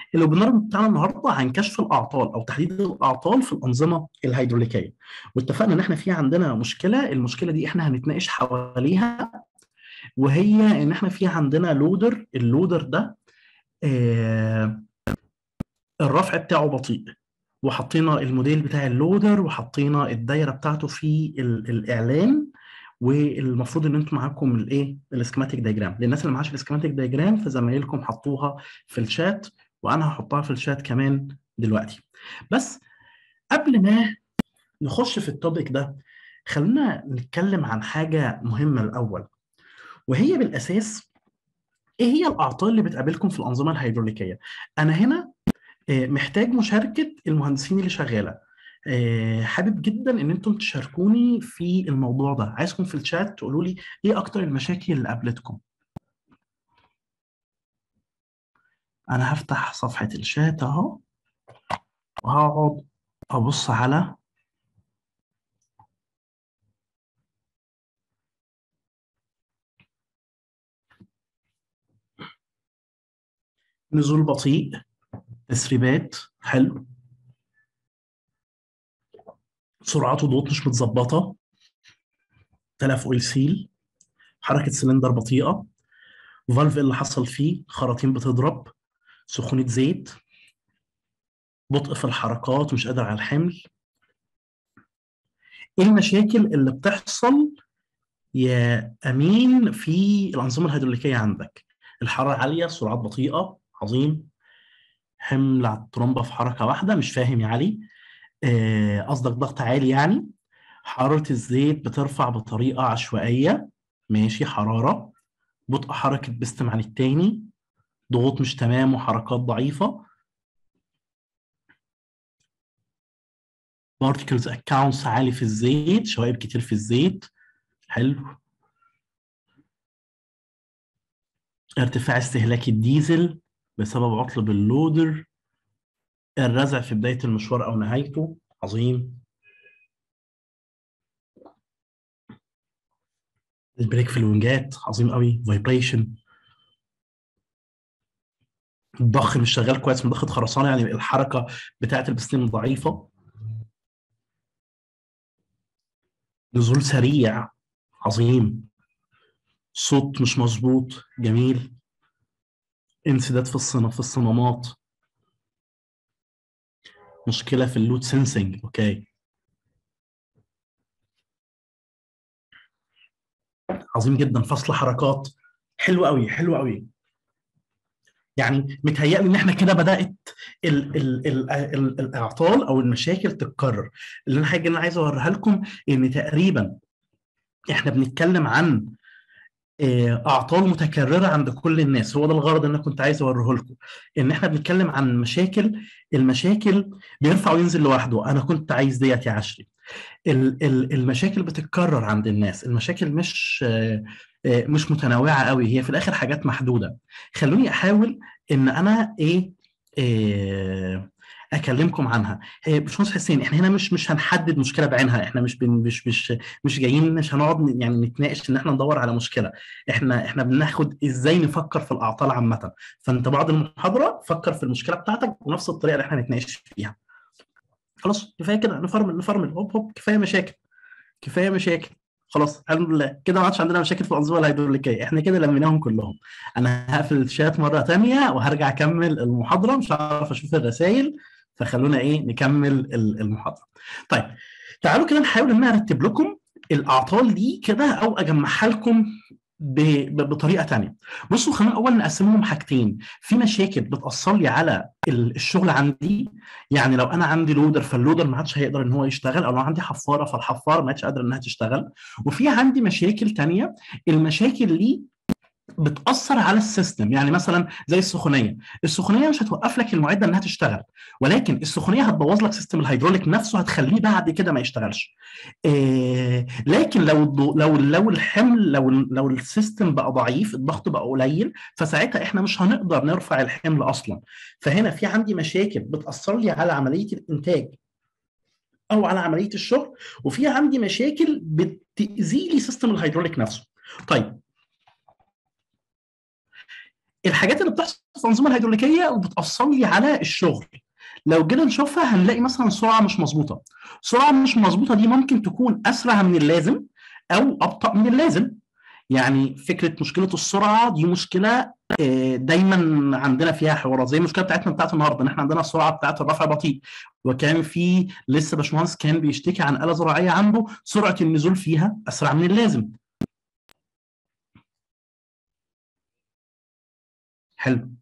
الويبينار بتاعنا النهارده عن كشف الاعطال او تحديد الاعطال في الانظمه الهيدروليكيه واتفقنا ان احنا في عندنا مشكله المشكله دي احنا هنتناقش حواليها وهي ان احنا في عندنا لودر اللودر ده آه الرفع بتاعه بطيء وحطينا الموديل بتاع اللودر وحطينا الدايره بتاعته في ال- الاعلان والمفروض ان انتم معاكم الايه السكيماتيك دايجرام للناس اللي معاش السكيماتيك دايجرام فزمايلكم حطوها في الشات وانا هحطها في الشات كمان دلوقتي بس قبل ما نخش في التوبيك ده خلينا نتكلم عن حاجه مهمه الاول وهي بالاساس ايه هي الاعطال اللي بتقابلكم في الانظمه الهيدروليكيه انا هنا آه، محتاج مشاركه المهندسين اللي شغاله آه، حابب جدا ان انتم تشاركوني في الموضوع ده عايزكم في الشات تقولوا لي ايه اكتر المشاكل اللي قابلتكم انا هفتح صفحه الشات اهو وهقعد ابص على نزول بطيء تسريبات حلو سرعات وضغوط مش متظبطه تلف اويل سيل حركه سلندر بطيئه فالف اللي حصل فيه خراطيم بتضرب سخونيه زيت بطء في الحركات مش قادر على الحمل ايه المشاكل اللي بتحصل يا امين في الانظمه الهيدروليكيه عندك الحراره عاليه سرعات بطيئه عظيم حمل على الترومبه في حركه واحده مش فاهم يا علي آه، قصدك ضغط عالي يعني حراره الزيت بترفع بطريقه عشوائيه ماشي حراره بطء حركه بيستم عن التاني ضغوط مش تمام وحركات ضعيفه بارتكلز اكاونتس عالي في الزيت شوائب كتير في الزيت حلو ارتفاع استهلاك الديزل بسبب عطل باللودر الرزع في بداية المشوار أو نهايته عظيم البريك في الونجات عظيم قوي فايبريشن الضخ مش شغال كويس من ضخة خرسانة يعني الحركة بتاعة البستين ضعيفة نزول سريع عظيم صوت مش مظبوط جميل انسداد في الصنا في الصمامات مشكلة في اللود سنسنج اوكي عظيم جدا فصل حركات حلو قوي حلو قوي يعني متهيألي ان احنا كده بدأت ال ال ال ال الاعطال او المشاكل تتكرر اللي انا حاجه انا عايز اوريها لكم ان تقريبا احنا بنتكلم عن آه، اعطال متكرره عند كل الناس هو ده الغرض اللي انا كنت عايز اوريه لكم ان احنا بنتكلم عن مشاكل المشاكل بيرفع وينزل لوحده انا كنت عايز ديت يا عشري ال- ال- المشاكل بتتكرر عند الناس المشاكل مش آه، آه، مش متنوعه قوي هي في الاخر حاجات محدوده خلوني احاول ان انا ايه آه، اكلمكم عنها هي باشمهندس حسين احنا هنا مش مش هنحدد مشكله بعينها احنا مش بن مش مش مش جايين مش هنقعد ن- يعني نتناقش ان احنا ندور على مشكله احنا احنا بناخد ازاي نفكر في الاعطال عامه فانت بعد المحاضره فكر في المشكله بتاعتك بنفس الطريقه اللي احنا هنتناقش فيها خلاص كفايه كده نفرمل نفرمل هوب هوب كفايه مشاكل كفايه مشاكل خلاص الحمد لله كده ما عادش عندنا مشاكل في الانظمه الهيدروليكيه احنا كده لميناهم كلهم انا هقفل الشات مره تانية وهرجع اكمل المحاضره مش هعرف اشوف الرسائل فخلونا ايه نكمل ال- المحاضره طيب تعالوا كده نحاول ان أنا ارتب لكم الاعطال دي كده او اجمعها لكم ب- ب- بطريقه تانية بصوا خلينا الاول نقسمهم حاجتين في مشاكل بتاثر لي على ال- الشغل عندي يعني لو انا عندي لودر فاللودر ما عادش هيقدر ان هو يشتغل او لو عندي حفاره فالحفاره ما عادش قادره انها تشتغل وفي عندي مشاكل تانية المشاكل دي بتاثر على السيستم يعني مثلا زي السخونيه السخونيه مش هتوقف لك المعده انها تشتغل ولكن السخونيه هتبوظ لك سيستم الهيدروليك نفسه هتخليه بعد كده ما يشتغلش إيه لكن لو الضو- لو لو الحمل لو لو السيستم بقى ضعيف الضغط بقى قليل فساعتها احنا مش هنقدر نرفع الحمل اصلا فهنا في عندي مشاكل بتاثر لي على عمليه الانتاج او على عمليه الشغل وفي عندي مشاكل بتاذي لي سيستم الهيدروليك نفسه طيب الحاجات اللي بتحصل الانظمه الهيدروليكيه وبتاثر لي على الشغل لو جينا نشوفها هنلاقي مثلا سرعه مش مظبوطه سرعه مش مظبوطه دي ممكن تكون اسرع من اللازم او ابطا من اللازم يعني فكره مشكله السرعه دي مشكله دايما عندنا فيها حوارات زي المشكله بتاعتنا بتاعت النهارده ان احنا عندنا السرعه بتاعت الرفع بطيء وكان في لسه باشمهندس كان بيشتكي عن اله زراعيه عنده سرعه النزول فيها اسرع من اللازم حلو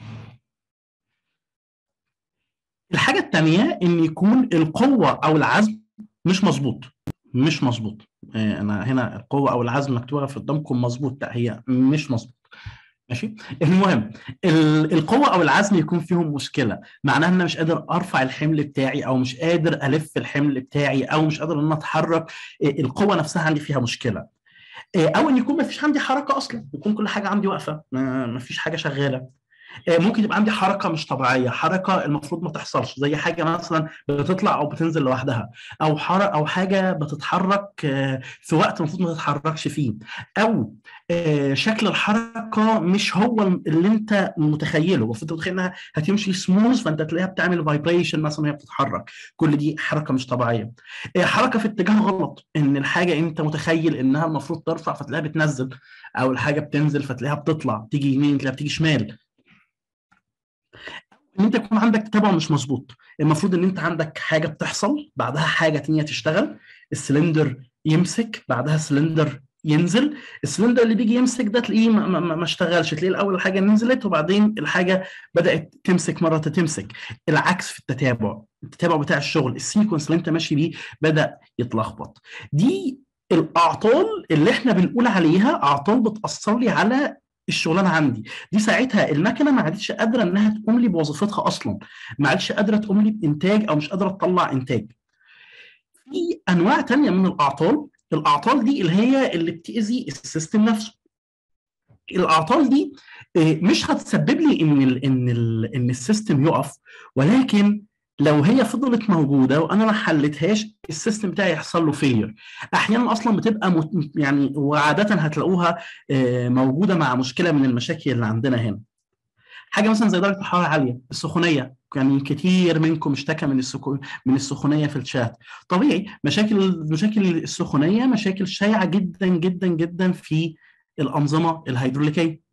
الحاجه الثانيه ان يكون القوه او العزم مش مظبوط مش مظبوط انا هنا القوه او العزم مكتوبه في قدامكم مظبوط لا هي مش مظبوط ماشي المهم القوه او العزم يكون فيهم مشكله معناها ان انا مش قادر ارفع الحمل بتاعي او مش قادر الف الحمل بتاعي او مش قادر ان انا اتحرك القوه نفسها عندي فيها مشكله او ان يكون ما فيش عندي حركه اصلا يكون كل حاجه عندي واقفه ما فيش حاجه شغاله ممكن يبقى عندي حركه مش طبيعيه حركه المفروض ما تحصلش زي حاجه مثلا بتطلع او بتنزل لوحدها او حركه او حاجه بتتحرك في وقت المفروض ما تتحركش فيه او شكل الحركه مش هو اللي انت متخيله المفروض متخيل انها هتمشي سموث فانت تلاقيها بتعمل فايبريشن مثلا وهي بتتحرك كل دي حركه مش طبيعيه حركه في اتجاه غلط ان الحاجه انت متخيل انها المفروض ترفع فتلاقيها بتنزل او الحاجه بتنزل فتلاقيها بتطلع تيجي يمين تلاقيها بتيجي شمال ان انت يكون عندك تتابع مش مظبوط المفروض ان انت عندك حاجه بتحصل بعدها حاجه تانية تشتغل السلندر يمسك بعدها السلندر ينزل السلندر اللي بيجي يمسك ده تلاقيه ما, ما, ما اشتغلش تلاقيه الاول الحاجه نزلت وبعدين الحاجه بدات تمسك مره تمسك العكس في التتابع التتابع بتاع الشغل السيكونس اللي انت ماشي بيه بدا يتلخبط دي الاعطال اللي احنا بنقول عليها اعطال بتاثر لي على الشغلانه عندي دي ساعتها المكنه ما عادتش قادره انها تقوم لي بوظيفتها اصلا ما عادش قادره تقوم لي بانتاج او مش قادره تطلع انتاج في انواع تانية من الاعطال الاعطال دي اللي هي اللي بتاذي السيستم نفسه الاعطال دي مش هتسبب لي ان ال ان ال ان السيستم يقف ولكن لو هي فضلت موجوده وانا ما حلتهاش السيستم بتاعي يحصل له فيلير احيانا اصلا بتبقى مت... يعني وعاده هتلاقوها موجوده مع مشكله من المشاكل اللي عندنا هنا حاجه مثلا زي درجه الحراره عاليه السخونيه يعني كتير منكم اشتكى من السكو... من السخونيه في الشات طبيعي مشاكل مشاكل السخونيه مشاكل شائعه جدا جدا جدا في الانظمه الهيدروليكيه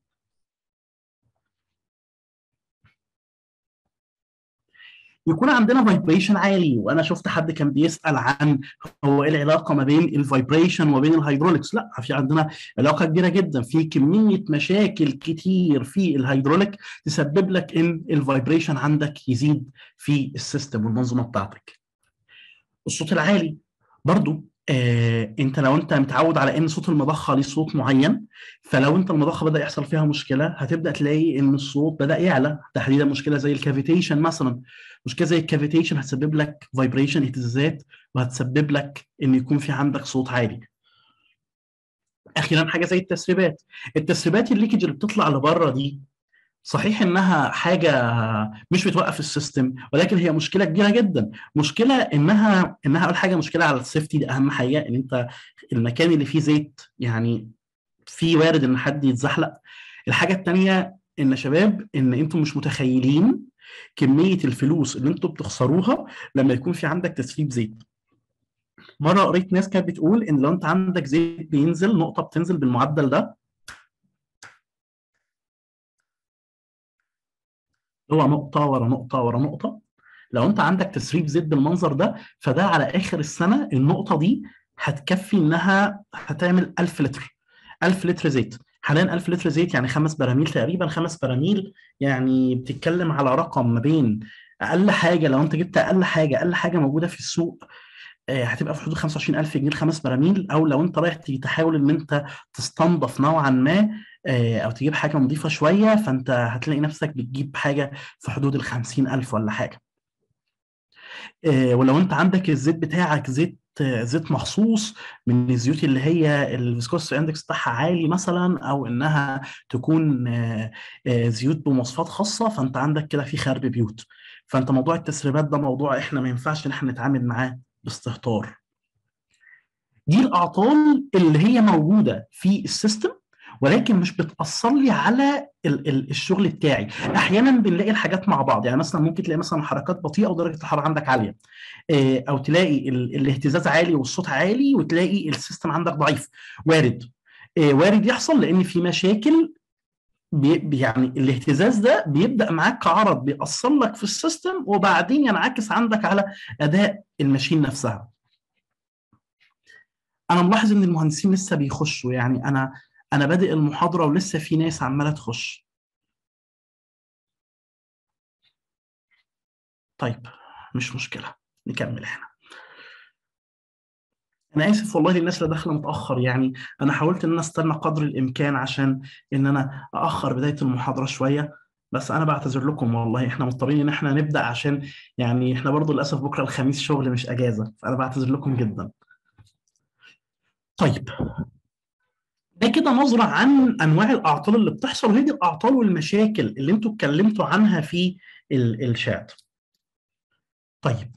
يكون عندنا فايبريشن عالي وانا شفت حد كان بيسال عن هو ايه العلاقه ما بين الفايبريشن وبين الهيدروليكس لا في عندنا علاقه كبيره جدا في كميه مشاكل كتير في الهيدروليك تسبب لك ان الفايبريشن عندك يزيد في السيستم والمنظومه بتاعتك الصوت العالي برضو آه، انت لو انت متعود على ان صوت المضخه ليه صوت معين فلو انت المضخه بدا يحصل فيها مشكله هتبدا تلاقي ان الصوت بدا يعلى تحديدا مشكله زي الكافيتيشن مثلا مشكله زي الكافيتيشن هتسبب لك فايبريشن اهتزازات وهتسبب لك ان يكون في عندك صوت عالي اخيرا حاجه زي التسريبات التسريبات الليكج اللي بتطلع لبره دي صحيح انها حاجه مش بتوقف السيستم ولكن هي مشكله كبيره جدا مشكله انها انها اول حاجه مشكله على السيفتي دي اهم حاجه ان انت المكان اللي فيه زيت يعني في وارد ان حد يتزحلق الحاجه الثانيه ان يا شباب ان انتم مش متخيلين كميه الفلوس اللي انتم بتخسروها لما يكون في عندك تسريب زيت مره قريت ناس كانت بتقول ان لو انت عندك زيت بينزل نقطه بتنزل بالمعدل ده هو نقطة ورا نقطة ورا نقطة لو انت عندك تسريب زيت بالمنظر ده فده على اخر السنة النقطة دي هتكفي انها هتعمل 1000 لتر 1000 لتر زيت حاليا 1000 لتر زيت يعني خمس براميل تقريبا خمس براميل يعني بتتكلم على رقم ما بين اقل حاجة لو انت جبت اقل حاجة اقل حاجة موجودة في السوق هتبقى في حدود 25000 جنيه الخمس براميل او لو انت رايح تحاول ان انت تستنضف نوعا ما او تجيب حاجه نظيفه شويه فانت هتلاقي نفسك بتجيب حاجه في حدود ال 50000 ولا حاجه ولو انت عندك الزيت بتاعك زيت زيت مخصوص من الزيوت اللي هي الفيسكوس اندكس بتاعها عالي مثلا او انها تكون زيوت بمواصفات خاصه فانت عندك كده في خرب بيوت فانت موضوع التسريبات ده موضوع احنا ما ينفعش ان احنا نتعامل معاه باستهتار دي الاعطال اللي هي موجوده في السيستم ولكن مش بتاثر لي على ال ال الشغل بتاعي احيانا بنلاقي الحاجات مع بعض يعني مثلا ممكن تلاقي مثلا حركات بطيئه ودرجه الحراره عندك عاليه إيه او تلاقي ال الاهتزاز عالي والصوت عالي وتلاقي السيستم عندك ضعيف وارد إيه وارد يحصل لان في مشاكل بي يعني الاهتزاز ده بيبدا معاك كعرض بيأثر لك في السيستم وبعدين ينعكس عندك على اداء الماشين نفسها انا ملاحظ ان المهندسين لسه بيخشوا يعني انا انا بادئ المحاضره ولسه في ناس عماله تخش طيب مش مشكله نكمل احنا انا اسف والله للناس اللي داخله متاخر يعني انا حاولت ان انا استنى قدر الامكان عشان ان انا ااخر بدايه المحاضره شويه بس انا بعتذر لكم والله احنا مضطرين ان احنا نبدا عشان يعني احنا برضو للاسف بكره الخميس شغل مش اجازه فانا بعتذر لكم جدا طيب ده كده نظرة عن أنواع الأعطال اللي بتحصل وهي دي الأعطال والمشاكل اللي أنتوا اتكلمتوا عنها في الشات. طيب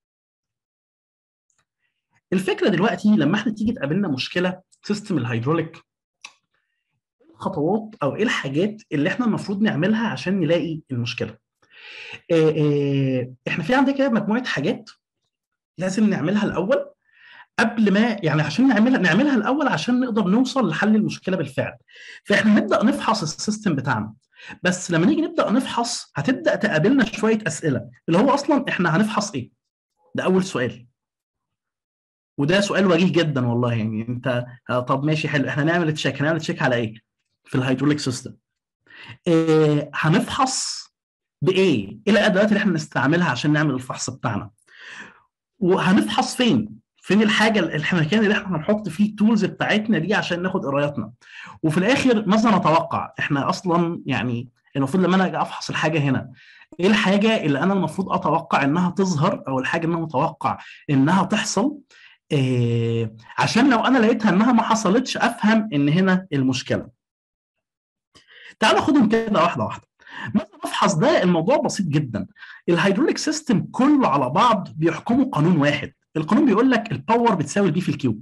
الفكرة دلوقتي لما احنا تيجي تقابلنا مشكلة سيستم الهيدروليك الخطوات أو إيه الحاجات اللي احنا المفروض نعملها عشان نلاقي المشكلة. اه اه احنا في عندنا كده مجموعة حاجات لازم نعملها الأول قبل ما يعني عشان نعملها نعملها الاول عشان نقدر نوصل لحل المشكله بالفعل فاحنا نبدا نفحص السيستم بتاعنا بس لما نيجي نبدا نفحص هتبدا تقابلنا شويه اسئله اللي هو اصلا احنا هنفحص ايه ده اول سؤال وده سؤال وجيه جدا والله يعني انت طب ماشي حلو احنا هنعمل تشيك هنعمل تشيك على ايه في الهيدروليك سيستم إيه هنفحص بايه ايه الادوات اللي احنا نستعملها عشان نعمل الفحص بتاعنا وهنفحص فين فين الحاجه المكان اللي احنا هنحط فيه التولز بتاعتنا دي عشان ناخد قراياتنا وفي الاخر ماذا نتوقع احنا اصلا يعني المفروض لما انا اجي افحص الحاجه هنا ايه الحاجه اللي انا المفروض اتوقع انها تظهر او الحاجه اللي انا متوقع انها تحصل إيه عشان لو انا لقيتها انها ما حصلتش افهم ان هنا المشكله تعالوا ناخدهم كده واحده واحده مثلا افحص ده الموضوع بسيط جدا الهيدروليك سيستم كله على بعض بيحكمه قانون واحد القانون بيقول لك الباور بتساوي البي في الكيو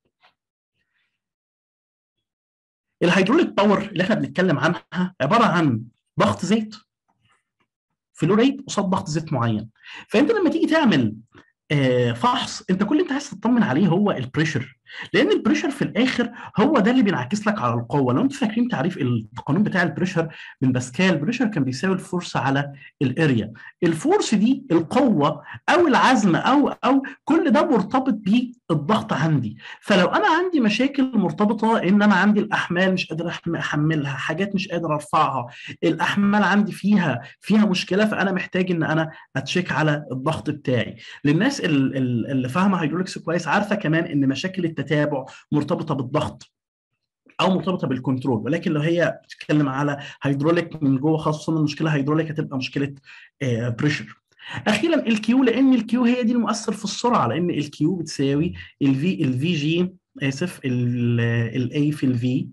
الهيدروليك باور اللي احنا بنتكلم عنها عباره عن ضغط زيت فلو ريت قصاد ضغط زيت معين فانت لما تيجي تعمل آه فحص انت كل اللي انت عايز تطمن عليه هو البريشر لان البريشر في الاخر هو ده اللي بينعكس لك على القوه لو انتوا فاكرين تعريف القانون بتاع البريشر من باسكال البريشر كان بيساوي الفورس على الاريا الفورس دي القوه او العزم او او كل ده مرتبط بالضغط عندي فلو انا عندي مشاكل مرتبطه ان انا عندي الاحمال مش قادر احملها حاجات مش قادر ارفعها الاحمال عندي فيها فيها مشكله فانا محتاج ان انا اتشيك على الضغط بتاعي للناس اللي فاهمه هيدروليكس كويس عارفه كمان ان مشاكل التتابع مرتبطه بالضغط او مرتبطه بالكنترول ولكن لو هي بتتكلم على هيدروليك من جوه خاصه المشكله هيدروليك هتبقى مشكله بريشر اخيرا الكيو لان الكيو هي دي المؤثر في السرعه لان الكيو بتساوي الفي الفي جي اسف الاي في الفي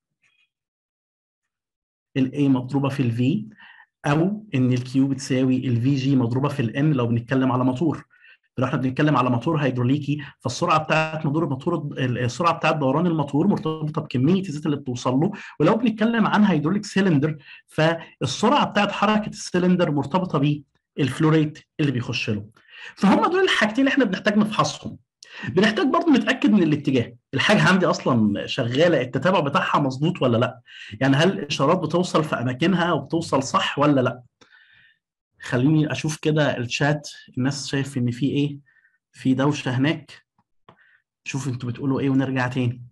الاي مضروبه في الفي او ان الكيو بتساوي الفي جي مضروبه في الان لو بنتكلم على موتور لو احنا بنتكلم على موتور هيدروليكي فالسرعه بتاعت موتور الموتور السرعه بتاعت دوران الموتور مرتبطه بكميه الزيت اللي بتوصل له ولو بنتكلم عن هيدروليك سيلندر فالسرعه بتاعت حركه السيلندر مرتبطه بالفلوريت اللي بيخش له فهم دول الحاجتين اللي احنا بنحتاج نفحصهم بنحتاج برضه نتاكد من الاتجاه الحاجه عندي اصلا شغاله التتابع بتاعها مظبوط ولا لا يعني هل الاشارات بتوصل في اماكنها وبتوصل صح ولا لا خليني اشوف كده الشات الناس شايف ان في ايه في دوشه هناك شوف انتوا بتقولوا ايه ونرجع تاني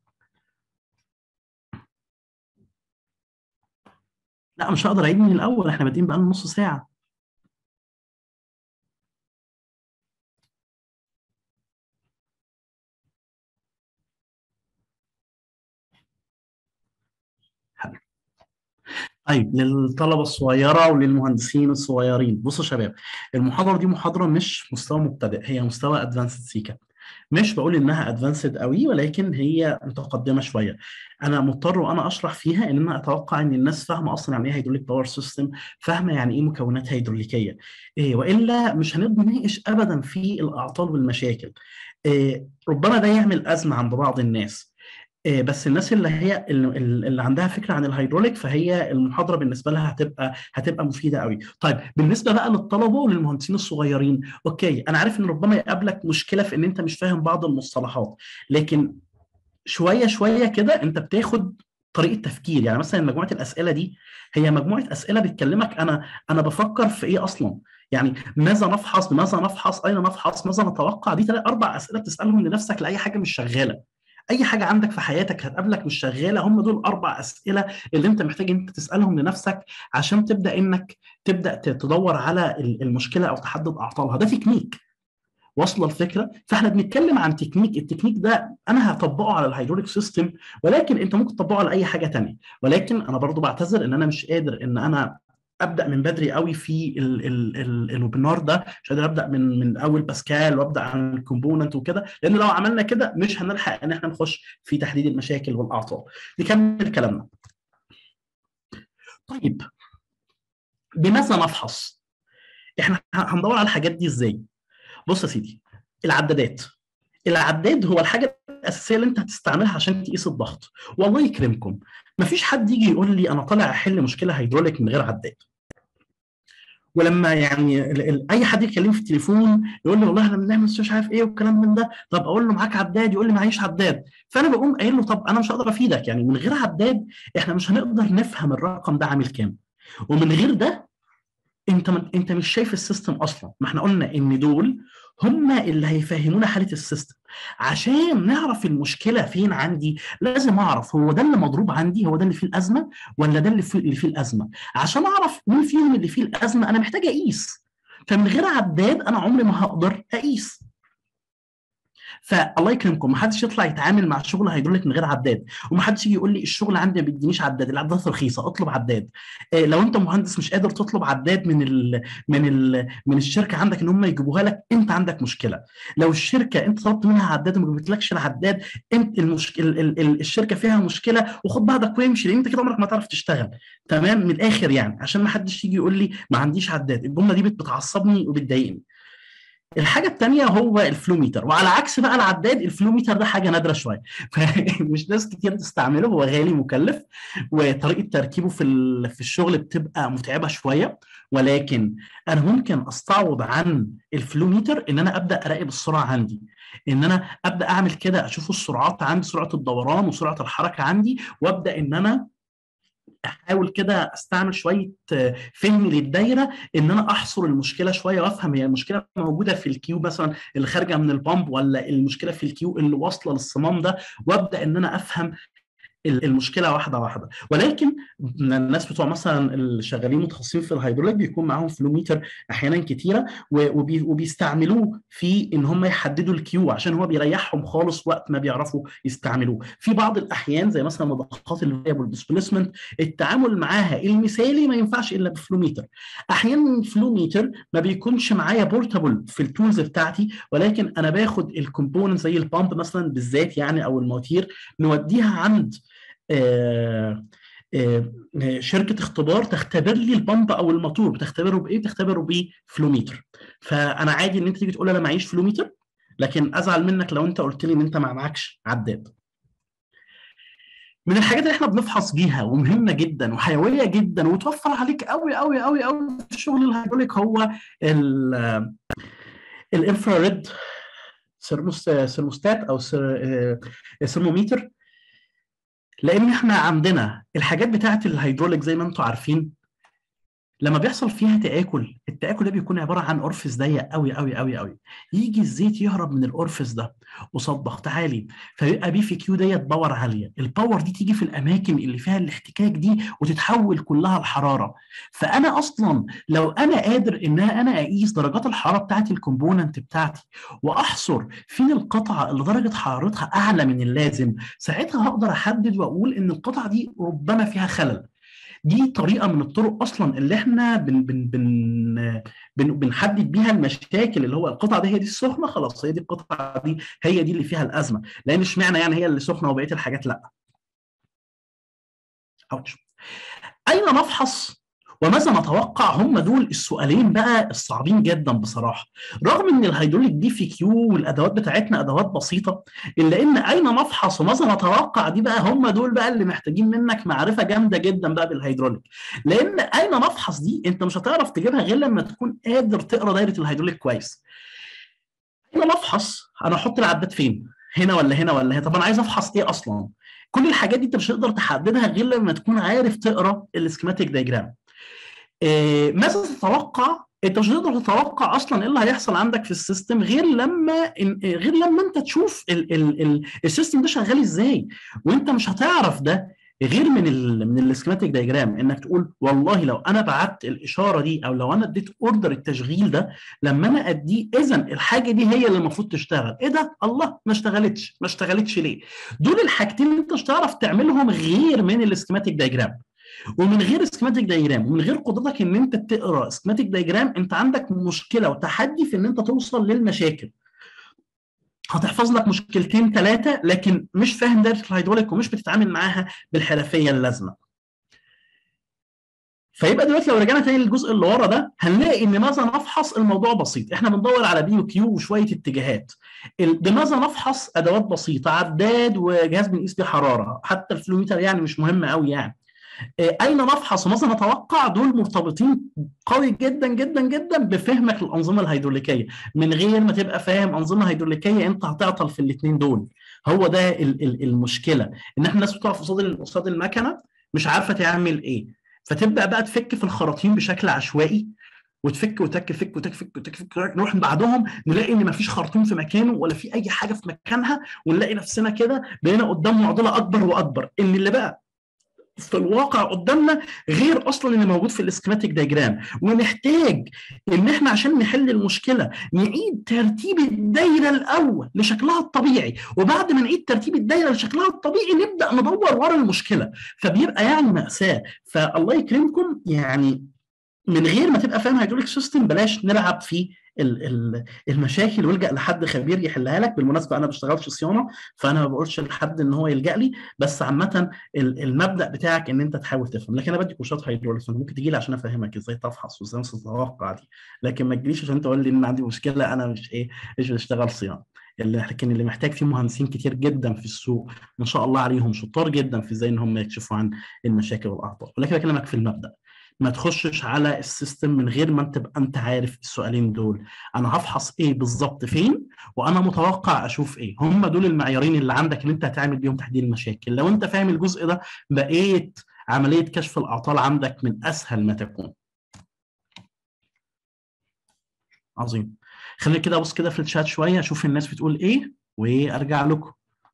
لا مش هقدر اعيد من الاول احنا بادئين بقالنا نص ساعه حلو طيب للطلبه الصغيره وللمهندسين الصغيرين بصوا يا شباب المحاضره دي محاضره مش مستوى مبتدئ هي مستوى ادفانسد سيكا مش بقول انها ادفانسد قوي ولكن هي متقدمه شويه انا مضطر وانا اشرح فيها ان انا اتوقع ان الناس فاهمه اصلا يعني ايه هيدروليك باور سيستم فاهمه يعني ايه مكونات هيدروليكيه إيه والا مش هنتناقش ابدا في الاعطال والمشاكل إيه ربما ده يعمل ازمه عند بعض الناس بس الناس اللي هي اللي عندها فكره عن الهيدروليك فهي المحاضره بالنسبه لها هتبقى هتبقى مفيده قوي. طيب بالنسبه بقى للطلبه وللمهندسين الصغيرين، اوكي انا عارف ان ربما يقابلك مشكله في ان انت مش فاهم بعض المصطلحات، لكن شويه شويه كده انت بتاخد طريقه تفكير يعني مثلا مجموعه الاسئله دي هي مجموعه اسئله بتكلمك انا انا بفكر في ايه اصلا يعني ماذا نفحص ماذا نفحص اين نفحص ماذا نتوقع دي ثلاث اربع اسئله بتسالهم لنفسك لاي حاجه مش شغاله اي حاجه عندك في حياتك هتقابلك مش شغاله هم دول اربع اسئله اللي انت محتاج انت تسالهم لنفسك عشان تبدا انك تبدا تدور على المشكله او تحدد اعطالها ده تكنيك واصله الفكره فاحنا بنتكلم عن تكنيك التكنيك ده انا هطبقه على الهيدروليك سيستم ولكن انت ممكن تطبقه على اي حاجه تانية ولكن انا برضو بعتذر ان انا مش قادر ان انا ابدا من بدري قوي في الويبينار ده مش قادر ابدا من من اول باسكال وابدا عن الكومبوننت وكده لان لو عملنا كده مش هنلحق ان احنا نخش في تحديد المشاكل والاعطال نكمل كلامنا طيب بماذا نفحص احنا هندور على الحاجات دي ازاي بص يا سيدي العدادات العداد هو الحاجه الاساسيه اللي انت هتستعملها عشان تقيس الضغط والله يكرمكم مفيش حد يجي يقول لي انا طالع احل مشكله هيدروليك من غير عداد ولما يعني اي حد يكلمني في التليفون يقول لي والله احنا بنعمل مش عارف ايه والكلام من ده طب اقول له معاك عداد يقول لي معيش عداد فانا بقوم قايل له طب انا مش هقدر افيدك يعني من غير عداد احنا مش هنقدر نفهم الرقم ده عامل كام ومن غير ده انت انت مش شايف السيستم اصلا ما احنا قلنا ان دول هم اللي هيفهمونا حاله السيستم عشان نعرف المشكله فين عندي لازم اعرف هو ده اللي مضروب عندي هو ده اللي فيه الازمه ولا ده اللي فيه, اللي فيه الازمه عشان اعرف مين فيهم اللي فيه الازمه انا محتاج اقيس فمن غير عداد انا عمري ما هقدر اقيس فالله يكرمكم ما حدش يطلع يتعامل مع شغل هيدروليك من غير عداد وما حدش يجي يقول لي الشغل عندي ما بيدينيش عداد العدادات رخيصه اطلب عداد إيه لو انت مهندس مش قادر تطلب عداد من ال من ال من الشركه عندك ان هم يجيبوها لك انت عندك مشكله لو الشركه انت طلبت منها عداد وما جابتلكش العداد انت المشكله ال ال ال الشركه فيها مشكله وخد بعضك وامشي لان انت كده عمرك ما تعرف تشتغل تمام من الاخر يعني عشان ما حدش يجي يقول لي ما عنديش عداد الجمله دي بتعصبني وبتضايقني الحاجة الثانية هو الفلوميتر وعلى عكس بقى العداد الفلوميتر ده حاجة نادرة شوية فمش ناس كتير تستعمله هو غالي مكلف وطريقة تركيبه في في الشغل بتبقى متعبة شوية ولكن أنا ممكن أستعوض عن الفلوميتر إن أنا أبدأ أراقب السرعة عندي ان انا ابدا اعمل كده اشوف السرعات عندي سرعه الدوران وسرعه الحركه عندي وابدا ان انا احاول كده استعمل شويه فهم للدايره ان انا احصر المشكله شويه وافهم هي المشكله موجوده في الكيو مثلا اللي خارجه من البامب ولا المشكله في الكيو اللي واصله للصمام ده وابدا ان انا افهم المشكله واحده واحده ولكن الناس بتوع مثلا اللي شغالين متخصصين في الهيدروليك بيكون معاهم فلوميتر احيانا كتيره وبي وبيستعملوه في ان هم يحددوا الكيو عشان هو بيريحهم خالص وقت ما بيعرفوا يستعملوه في بعض الاحيان زي مثلا مضخات الفاريبل ديسبيسمنت التعامل معاها المثالي ما ينفعش الا بفلوميتر احيانا الفلوميتر ما بيكونش معايا بورتابل في التولز بتاعتي ولكن انا باخد الكومبوننت زي البامب مثلا بالذات يعني او المواتير نوديها عند آه آه شركه اختبار تختبر لي البامب او الموتور بتختبره بايه؟ بتختبره بفلوميتر فانا عادي ان انت تيجي تقول انا معيش فلوميتر لكن ازعل منك لو انت قلت لي ان انت ما معكش عداد من الحاجات اللي احنا بنفحص بيها ومهمه جدا وحيويه جدا وتوفر عليك قوي قوي قوي قوي في الشغل الهيدروليك هو الانفراريد سيرموستات او سيرموميتر لان احنا عندنا الحاجات بتاعه الهيدروليك زي ما انتم عارفين لما بيحصل فيها تآكل التآكل ده بيكون عبارة عن أورفس ضيق قوي قوي قوي قوي يجي الزيت يهرب من الأورفس ده قصاد ضغط عالي فيبقى بي في كيو ديت باور عالية الباور دي تيجي في الأماكن اللي فيها الاحتكاك دي وتتحول كلها لحرارة فأنا أصلا لو أنا قادر إن أنا أقيس درجات الحرارة بتاعت الكومبوننت بتاعتي وأحصر فين القطعة اللي درجة حرارتها أعلى من اللازم ساعتها هقدر أحدد وأقول إن القطعة دي ربما فيها خلل دي طريقه من الطرق اصلا اللي احنا بن بن بن بن بنحدد بيها المشاكل اللي هو القطعه دي هي دي السخنه خلاص هي دي القطعه دي هي دي اللي فيها الازمه لان اشمعنى يعني هي اللي سخنه وبقيه الحاجات لا اوتش اين نفحص وماذا نتوقع هم دول السؤالين بقى الصعبين جدا بصراحه رغم ان الهيدروليك دي في كيو والادوات بتاعتنا ادوات بسيطه الا ان اين نفحص وماذا نتوقع دي بقى هم دول بقى اللي محتاجين منك معرفه جامده جدا بقى بالهيدروليك لان اين نفحص دي انت مش هتعرف تجيبها غير لما تكون قادر تقرا دايره الهيدروليك كويس اين نفحص انا احط العداد فين هنا ولا هنا ولا هنا طب انا عايز افحص ايه اصلا كل الحاجات دي انت مش هتقدر تحددها غير لما تكون عارف تقرا السكيماتيك دايجرام إيه ماذا تتوقع انت مش هتقدر تتوقع اصلا ايه اللي هيحصل عندك في السيستم غير لما غير لما انت تشوف ال ال ال السيستم ده شغال ازاي وانت مش هتعرف ده غير من ال من السكيماتيك دايجرام انك تقول والله لو انا بعت الاشاره دي او لو انا اديت اوردر التشغيل ده لما انا اديه اذا الحاجه دي هي اللي المفروض تشتغل ايه ده الله ما اشتغلتش ما اشتغلتش ليه دول الحاجتين اللي انت مش هتعرف تعملهم غير من السكيماتيك دايجرام ومن غير سكيماتيك دايجرام ومن غير قدرتك ان انت تقرا سكيماتيك دايجرام انت عندك مشكله وتحدي في ان انت توصل للمشاكل هتحفظ لك مشكلتين ثلاثه لكن مش فاهم دايره الهيدروليك ومش بتتعامل معاها بالحرفيه اللازمه فيبقى دلوقتي لو رجعنا تاني للجزء اللي ورا ده هنلاقي ان ماذا نفحص الموضوع بسيط احنا بندور على بي وكيو وشويه اتجاهات بماذا نفحص ادوات بسيطه عداد وجهاز بنقيس بيه حراره حتى الفلوميتر يعني مش مهم قوي يعني اين نفحص وماذا نتوقع دول مرتبطين قوي جدا جدا جدا بفهمك للانظمه الهيدروليكيه من غير ما تبقى فاهم انظمه هيدروليكيه انت هتعطل في الاثنين دول هو ده المشكله ان احنا الناس بتقف قصاد قصاد المكنه مش عارفه تعمل ايه فتبدا بقى تفك في الخراطيم بشكل عشوائي وتفك وتك فك وتك فك وتك فك نروح بعدهم نلاقي ان مفيش خرطوم في مكانه ولا في اي حاجه في مكانها ونلاقي نفسنا كده بقينا قدام معضله اكبر واكبر ان اللي بقى في الواقع قدامنا غير اصلا اللي موجود في السكيماتيك دايجرام ونحتاج ان احنا عشان نحل المشكله نعيد ترتيب الدايره الاول لشكلها الطبيعي وبعد ما نعيد ترتيب الدايره لشكلها الطبيعي نبدا ندور ورا المشكله فبيبقى يعني ماساه فالله يكرمكم يعني من غير ما تبقى فاهم هيدروليك سيستم بلاش نلعب في المشاكل والجا لحد خبير يحلها لك بالمناسبه انا ما بشتغلش صيانه فانا ما بقولش لحد ان هو يلجا لي بس عامه المبدا بتاعك ان انت تحاول تفهم لكن انا بدي كورسات هيدروليكس ممكن تجي لي عشان افهمك ازاي تفحص وازاي تتوقع دي لكن ما تجيليش عشان تقول لي ان عندي مشكله انا مش ايه مش بشتغل صيانه لكن اللي محتاج فيه مهندسين كتير جدا في السوق ما شاء الله عليهم شطار جدا في ازاي ان هم يكشفوا عن المشاكل والاعطال ولكن بكلمك في المبدا ما تخشش على السيستم من غير ما تبقى انت عارف السؤالين دول انا هفحص ايه بالظبط فين وانا متوقع اشوف ايه هم دول المعيارين اللي عندك اللي انت هتعمل بيهم تحديد المشاكل لو انت فاهم الجزء ده بقيت عمليه كشف الاعطال عندك من اسهل ما تكون عظيم خليني كده ابص كده في الشات شويه اشوف الناس بتقول ايه وارجع لكم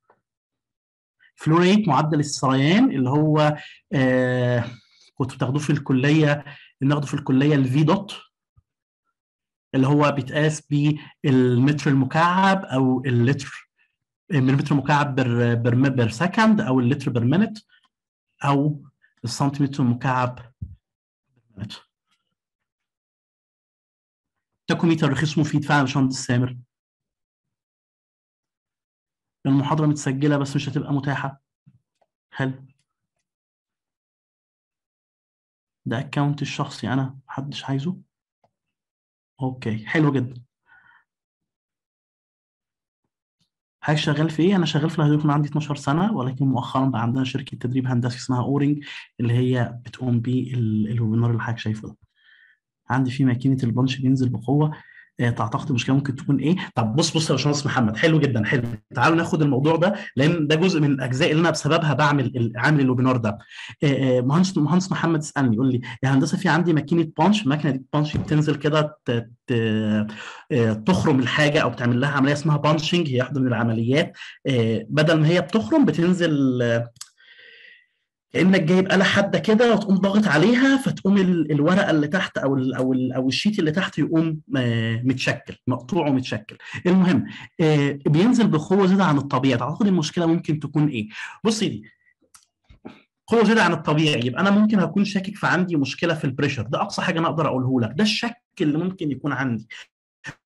فلوريت معدل السريان اللي هو آه كنتوا بتاخدوه في الكليه بناخده في الكليه الفي دوت اللي هو بيتقاس بالمتر المكعب او اللتر مليمتر مكعب بر بر, بر سكند او اللتر بر مينت او السنتيمتر المكعب بر تاكوميتر رخيص مفيد فعلا يا باشمهندس سامر المحاضره متسجله بس مش هتبقى متاحه حلو ده اكونت الشخصي انا محدش عايزه اوكي حلو جدا حضرتك شغال في ايه؟ انا شغال في الهيدروجين عندي 12 سنه ولكن مؤخرا بقى عندنا شركه تدريب هندسي اسمها اورنج اللي هي بتقوم بالويبينار اللي حضرتك شايفه ده. عندي في ماكينه البنش بينزل بقوه تعتقد المشكله ممكن تكون ايه؟ طب بص بص يا باشمهندس محمد حلو جدا حلو تعالوا ناخد الموضوع ده لان ده جزء من الاجزاء اللي انا بسببها بعمل عامل الويبينار ده مهندس مهندس محمد يسالني يقول لي يا هندسه في عندي ماكينه بانش الماكينه دي بانش بتنزل كده تخرم الحاجه او بتعمل لها عمليه اسمها بانشنج هي واحده من العمليات بدل ما هي بتخرم بتنزل كانك جايب آلة حادة كده وتقوم ضاغط عليها فتقوم الورقة اللي تحت أو ال أو ال أو الشيت اللي تحت يقوم متشكل مقطوع ومتشكل. المهم بينزل بقوة زيادة عن الطبيعي، تعتقد المشكلة ممكن تكون إيه؟ بصي دي قوة زيادة عن الطبيعي يبقى أنا ممكن أكون شاكك في عندي مشكلة في البريشر، ده أقصى حاجة أنا أقدر أقوله لك، ده الشك اللي ممكن يكون عندي.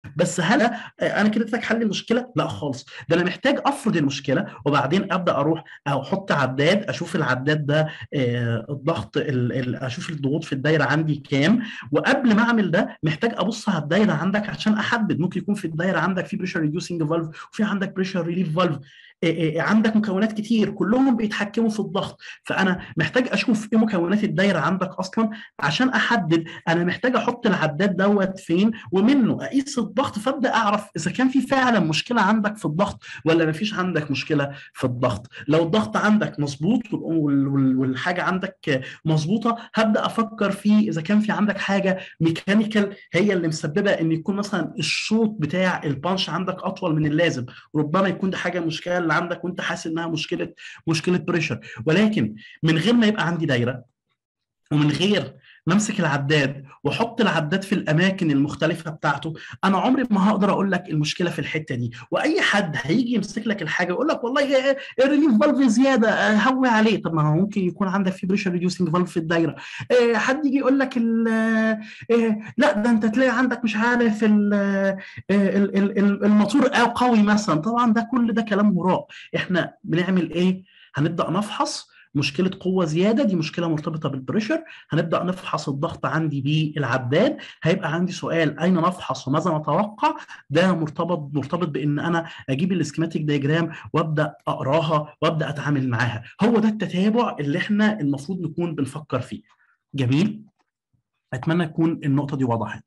بس هل انا كده اديتك حل المشكله؟ لا خالص، ده انا محتاج افرض المشكله وبعدين ابدا اروح احط عداد اشوف العداد ده آه، الضغط ال- ال- اشوف الضغوط في الدايره عندي كام وقبل ما اعمل ده محتاج ابص على الدايره عندك عشان احدد ممكن يكون في الدايره عندك في بريشر ريديوسنج فالف وفي عندك بريشر ريليف فالف عندك مكونات كتير كلهم بيتحكموا في الضغط فانا محتاج اشوف ايه مكونات الدايره عندك اصلا عشان احدد انا محتاج احط العداد دوت فين ومنه اقيس الضغط فابدا اعرف اذا كان في فعلا مشكله عندك في الضغط ولا مفيش عندك مشكله في الضغط لو الضغط عندك مظبوط وال- وال- والحاجه عندك مظبوطه هبدا افكر في اذا كان في عندك حاجه ميكانيكال هي اللي مسببه ان يكون مثلا الشوط بتاع البانش عندك اطول من اللازم ربما يكون دي حاجه مشكله اللي عندك وانت حاسس انها مشكله مشكله بريشر ولكن من غير ما يبقى عندي دايره ومن غير ما امسك العداد واحط العداد في الاماكن المختلفه بتاعته انا عمري ما هقدر اقول لك المشكله في الحته دي واي حد هيجي يمسك لك الحاجه يقول لك والله الريليف فالف زياده آه، هوي عليه طب ما هو ممكن يكون عندك في بريشر ريديوسنج فالف في الدايره آه، حد يجي يقول لك ال- آه، لا ده انت تلاقي عندك مش عارف ال- آه، ال- ال- ال- الموتور قوي مثلا طبعا ده كل ده كلام هراء احنا بنعمل ايه هنبدا نفحص مشكله قوه زياده دي مشكله مرتبطه بالبريشر هنبدا نفحص الضغط عندي بالعداد هيبقى عندي سؤال اين نفحص وماذا نتوقع ده مرتبط مرتبط بان انا اجيب الاسكيماتيك دايجرام وابدا اقراها وابدا اتعامل معاها هو ده التتابع اللي احنا المفروض نكون بنفكر فيه جميل اتمنى تكون النقطه دي وضحت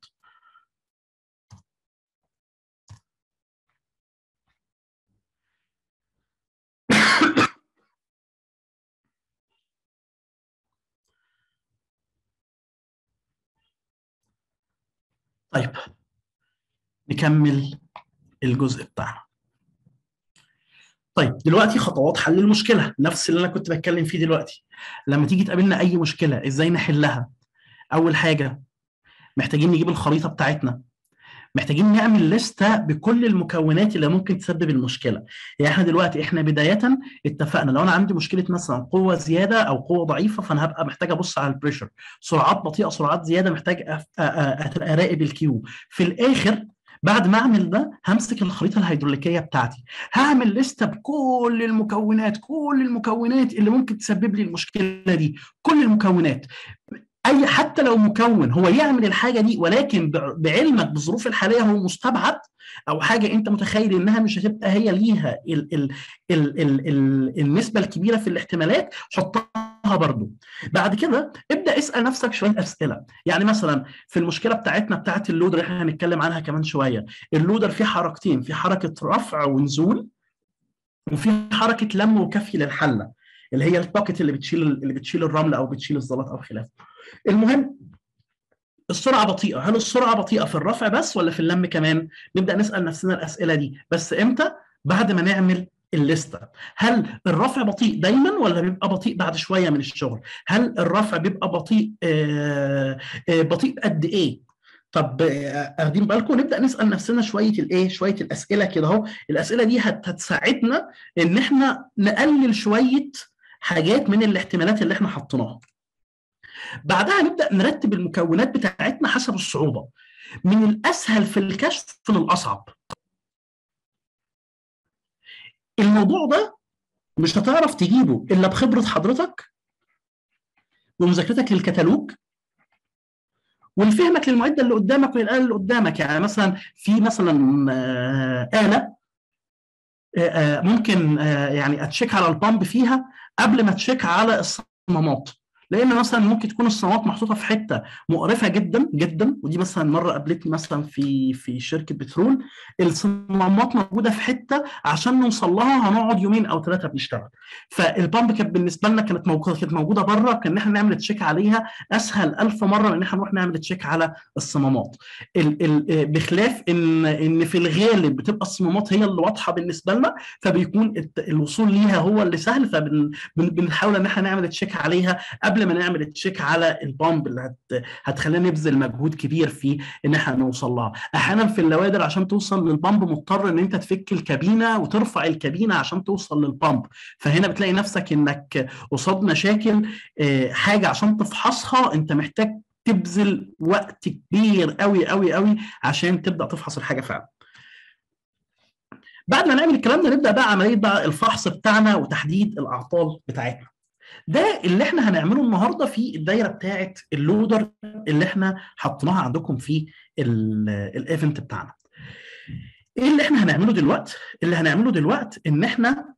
طيب نكمل الجزء بتاعنا طيب دلوقتي خطوات حل المشكله نفس اللي انا كنت بتكلم فيه دلوقتي لما تيجي تقابلنا اي مشكله ازاي نحلها اول حاجه محتاجين نجيب الخريطه بتاعتنا محتاجين نعمل لستة بكل المكونات اللي ممكن تسبب المشكله يعني احنا دلوقتي احنا بدايه اتفقنا لو انا عندي مشكله مثلا قوه زياده او قوه ضعيفه فانا هبقى محتاج ابص على البريشر سرعات بطيئه سرعات زياده محتاج أف- أ- أ- اراقب الكيو في الاخر بعد ما اعمل ده همسك الخريطه الهيدروليكيه بتاعتي هعمل لسته بكل المكونات كل المكونات اللي ممكن تسبب لي المشكله دي كل المكونات اي حتى لو مكون هو يعمل الحاجه دي ولكن بع- بعلمك بالظروف الحاليه هو مستبعد او حاجه انت متخيل انها مش هتبقى هي ليها ال ال ال ال ال النسبه الكبيره في الاحتمالات حطها برضو بعد كده ابدا اسال نفسك شويه اسئله يعني مثلا في المشكله بتاعتنا بتاعت اللودر احنا هنتكلم عنها كمان شويه اللودر فيه حركتين في حركه رفع ونزول وفي حركه لم وكفي للحله اللي هي الباكت اللي بتشيل اللي بتشيل الرمل او بتشيل الزلط او خلافه المهم السرعه بطيئه هل السرعه بطيئه في الرفع بس ولا في اللم كمان نبدا نسال نفسنا الاسئله دي بس امتى بعد ما نعمل الليسته هل الرفع بطيء دايما ولا بيبقى بطيء بعد شويه من الشغل هل الرفع بيبقى بطيء آه آه بطيء قد ايه طب آه، واخدين بالكم نبدا نسال نفسنا شويه الايه شويه الاسئله كده اهو الاسئله دي هت- هتساعدنا ان احنا نقلل شويه حاجات من الاحتمالات اللي احنا حطيناها بعدها نبدا نرتب المكونات بتاعتنا حسب الصعوبه من الاسهل في الكشف للاصعب الموضوع ده مش هتعرف تجيبه الا بخبره حضرتك ومذاكرتك للكتالوج ولفهمك للمعده اللي قدامك وللاله اللي قدامك يعني مثلا في مثلا آه، اله آه، آه، ممكن آه، يعني اتشيك على البامب فيها قبل ما اتشيك على الصمامات لان مثلا ممكن تكون الصمامات محطوطه في حته مقرفه جدا جدا ودي مثلا مره قابلتني مثلا في في شركه بترول الصمامات موجوده في حته عشان نوصل لها هنقعد يومين او ثلاثه بنشتغل فالبامب كانت بالنسبه لنا كانت موجوده كانت موجوده بره كان احنا نعمل تشيك عليها اسهل ألف مره من ان احنا نروح نعمل تشيك على الصمامات ال ال بخلاف ان ان في الغالب بتبقى الصمامات هي اللي واضحه بالنسبه لنا فبيكون الت- الوصول ليها هو اللي سهل فبنحاول ان احنا نعمل تشيك عليها قبل ما نعمل تشيك على البامب اللي هت هتخلينا نبذل مجهود كبير في ان احنا نوصل لها احيانا في اللوادر عشان توصل للبامب مضطر ان انت تفك الكابينه وترفع الكابينه عشان توصل للبامب فهنا بتلاقي نفسك انك قصاد مشاكل آه، حاجه عشان تفحصها انت محتاج تبذل وقت كبير قوي قوي قوي عشان تبدا تفحص الحاجه فعلا بعد ما نعمل الكلام ده نبدا بقى عمليه بقى الفحص بتاعنا وتحديد الاعطال بتاعتنا ده اللي احنا هنعمله النهارده في الدايره بتاعه اللودر اللي احنا حطيناها عندكم في الايفنت بتاعنا ايه اللي احنا هنعمله دلوقتي اللي هنعمله دلوقتي ان احنا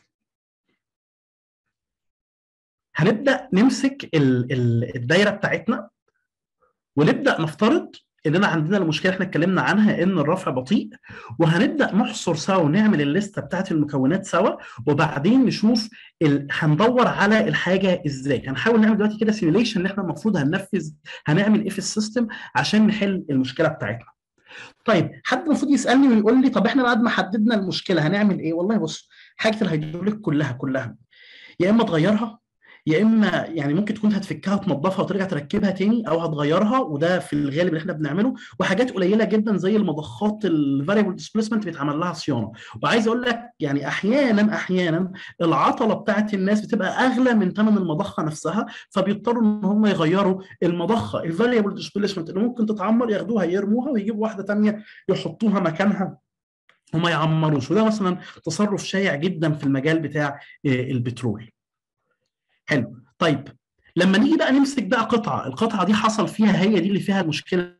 هنبدا نمسك الدايره بتاعتنا ونبدا نفترض اننا عندنا المشكله احنا اتكلمنا عنها ان الرفع بطيء وهنبدا نحصر سوا ونعمل الليسته بتاعت المكونات سوا وبعدين نشوف ال... هندور على الحاجه ازاي هنحاول نعمل دلوقتي كده سيميليشن ان احنا المفروض هننفذ هنعمل ايه في السيستم عشان نحل المشكله بتاعتنا طيب حد المفروض يسالني ويقول لي طب احنا بعد ما حددنا المشكله هنعمل ايه والله بص حاجه الهيدروليك كلها كلها يا اما تغيرها يا اما يعني ممكن تكون هتفكها وتنظفها وترجع تركبها تاني او هتغيرها وده في الغالب اللي احنا بنعمله وحاجات قليله جدا زي المضخات الفاريبل ديسبيسمنت بيتعمل لها صيانه وعايز اقول لك يعني احيانا احيانا العطله بتاعت الناس بتبقى اغلى من ثمن المضخه نفسها فبيضطروا ان هم يغيروا المضخه الفاريبل ديسبيسمنت اللي ممكن تتعمر ياخدوها يرموها ويجيبوا واحده ثانيه يحطوها مكانها وما يعمروش وده مثلا تصرف شائع جدا في المجال بتاع البترول حلو طيب لما نيجي بقى نمسك بقى قطعه القطعه دي حصل فيها هي دي اللي فيها المشكله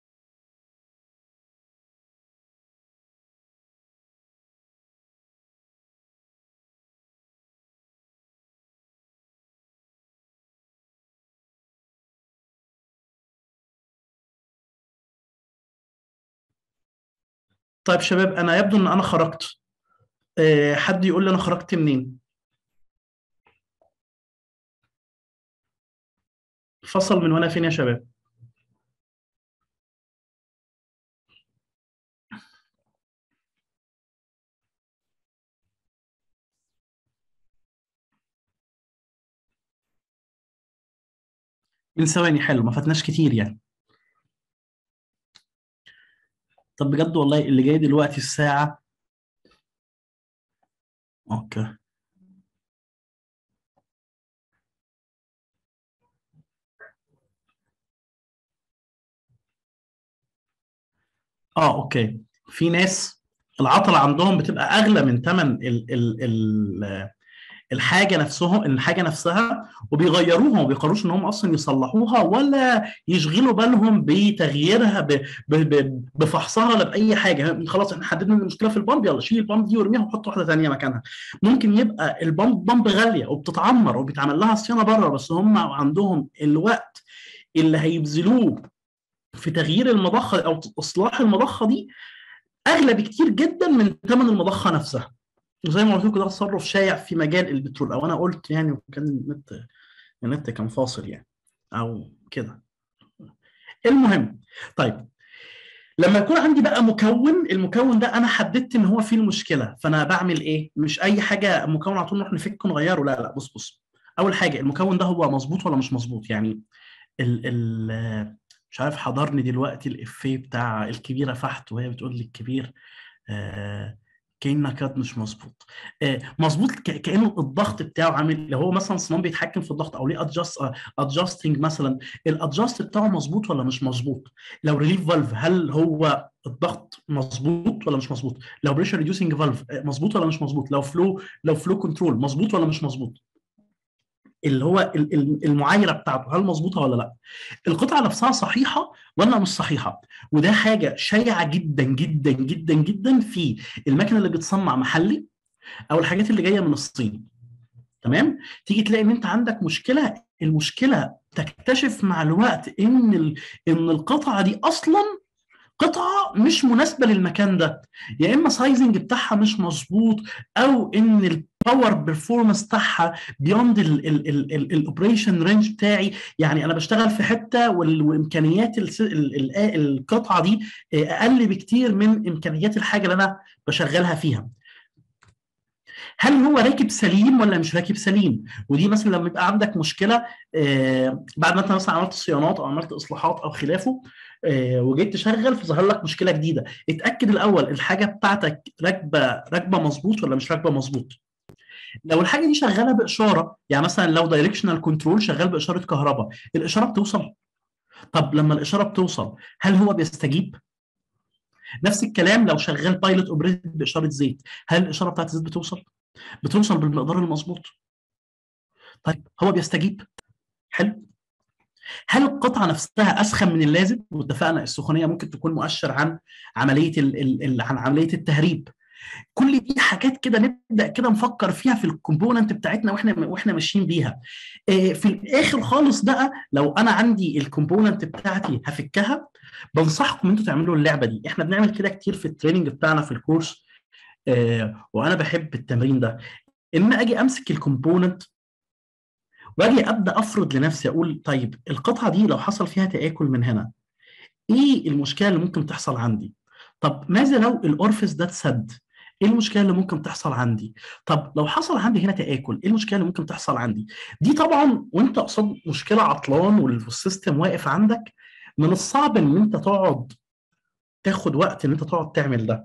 طيب شباب انا يبدو ان انا خرجت أه حد يقول لي انا خرجت منين فصل من وانا فين يا شباب من ثواني حلو ما فاتناش كتير يعني طب بجد والله اللي جاي دلوقتي الساعة اوكي اه اوكي في ناس العطلة عندهم بتبقى اغلى من ثمن ال ال ال الحاجه نفسهم الحاجه نفسها وبيغيروها وما بيقرروش ان هم اصلا يصلحوها ولا يشغلوا بالهم بتغييرها ب ب ب بفحصها ولا باي حاجه خلاص احنا حددنا المشكله في البامب يلا شيل البامب دي وارميها وحط واحده ثانيه مكانها ممكن يبقى البامب بامب غاليه وبتتعمر وبيتعمل لها صيانه بره بس هم عندهم الوقت اللي هيبذلوه في تغيير المضخه او اصلاح المضخه دي اغلى بكتير جدا من ثمن المضخه نفسها وزي ما قلت لكم ده تصرف شائع في مجال البترول او انا قلت يعني وكان النت النت كان فاصل يعني او كده المهم طيب لما يكون عندي بقى مكون المكون ده انا حددت ان هو فيه المشكله فانا بعمل ايه مش اي حاجه مكون على طول نروح نفكه ونغيره لا لا بص بص اول حاجه المكون ده هو مظبوط ولا مش مظبوط يعني ال ال مش عارف حضرني دلوقتي الافيه بتاع الكبيره فحت وهي بتقول لي الكبير آه كانك كانت مش مظبوط آه مظبوط كانه الضغط بتاعه عامل اللي هو مثلا صمام بيتحكم في الضغط او ليه ادجست ادجستنج مثلا الادجست بتاعه مظبوط ولا مش مظبوط لو ريليف فالف هل هو الضغط مظبوط ولا مش مظبوط لو بريشر ريديوسنج فالف مظبوط ولا مش مظبوط لو فلو لو فلو كنترول مظبوط ولا مش مظبوط اللي هو المعايره بتاعته هل مظبوطه ولا لا القطعه نفسها صحيحه ولا مش صحيحه وده حاجه شائعه جدا جدا جدا جدا في المكنه اللي بتصنع محلي او الحاجات اللي جايه من الصين تمام تيجي تلاقي ان انت عندك مشكله المشكله تكتشف مع الوقت ان ان القطعه دي اصلا قطعه مش مناسبه للمكان ده يا اما سايزنج بتاعها مش مظبوط او ان الباور بيرفورمانس بتاعها بيوند الاوبريشن رينج بتاعي يعني انا بشتغل في حته وامكانيات القطعه دي اقل بكتير من امكانيات الحاجه اللي انا بشغلها فيها هل هو راكب سليم ولا مش راكب سليم ودي مثلا لما يبقى عندك مشكله آه بعد ما انت مثلا عملت صيانات او عملت اصلاحات او خلافه آه وجيت تشغل فظهر لك مشكله جديده اتاكد الاول الحاجه بتاعتك راكبه راكبه مظبوط ولا مش راكبه مظبوط لو الحاجه دي شغاله باشاره يعني مثلا لو دايركشنال كنترول شغال باشاره كهرباء الاشاره بتوصل طب لما الاشاره بتوصل هل هو بيستجيب نفس الكلام لو شغال بايلوت اوبريتد باشاره زيت هل الاشاره بتاعت الزيت بتوصل بتوصل بالمقدار المظبوط طيب هو بيستجيب حلو هل القطعه نفسها اسخن من اللازم واتفقنا السخونيه ممكن تكون مؤشر عن عمليه ال ال ال عن عمليه التهريب كل دي حاجات كده نبدا كده نفكر فيها في الكومبوننت بتاعتنا واحنا واحنا ماشيين بيها في الاخر خالص بقى لو انا عندي الكومبوننت بتاعتي هفكها بنصحكم انتوا تعملوا اللعبه دي احنا بنعمل كده كتير في التريننج بتاعنا في الكورس وانا بحب التمرين ده ان اجي امسك الكومبوننت واجي ابدا افرض لنفسي اقول طيب القطعه دي لو حصل فيها تاكل من هنا ايه المشكله اللي ممكن تحصل عندي طب ماذا لو الاورفيس ده اتسد ايه المشكله اللي ممكن تحصل عندي طب لو حصل عندي هنا تاكل ايه المشكله اللي ممكن تحصل عندي دي طبعا وانت قصاد مشكله عطلان والسيستم واقف عندك من الصعب ان انت تقعد تاخد وقت ان انت تقعد تعمل ده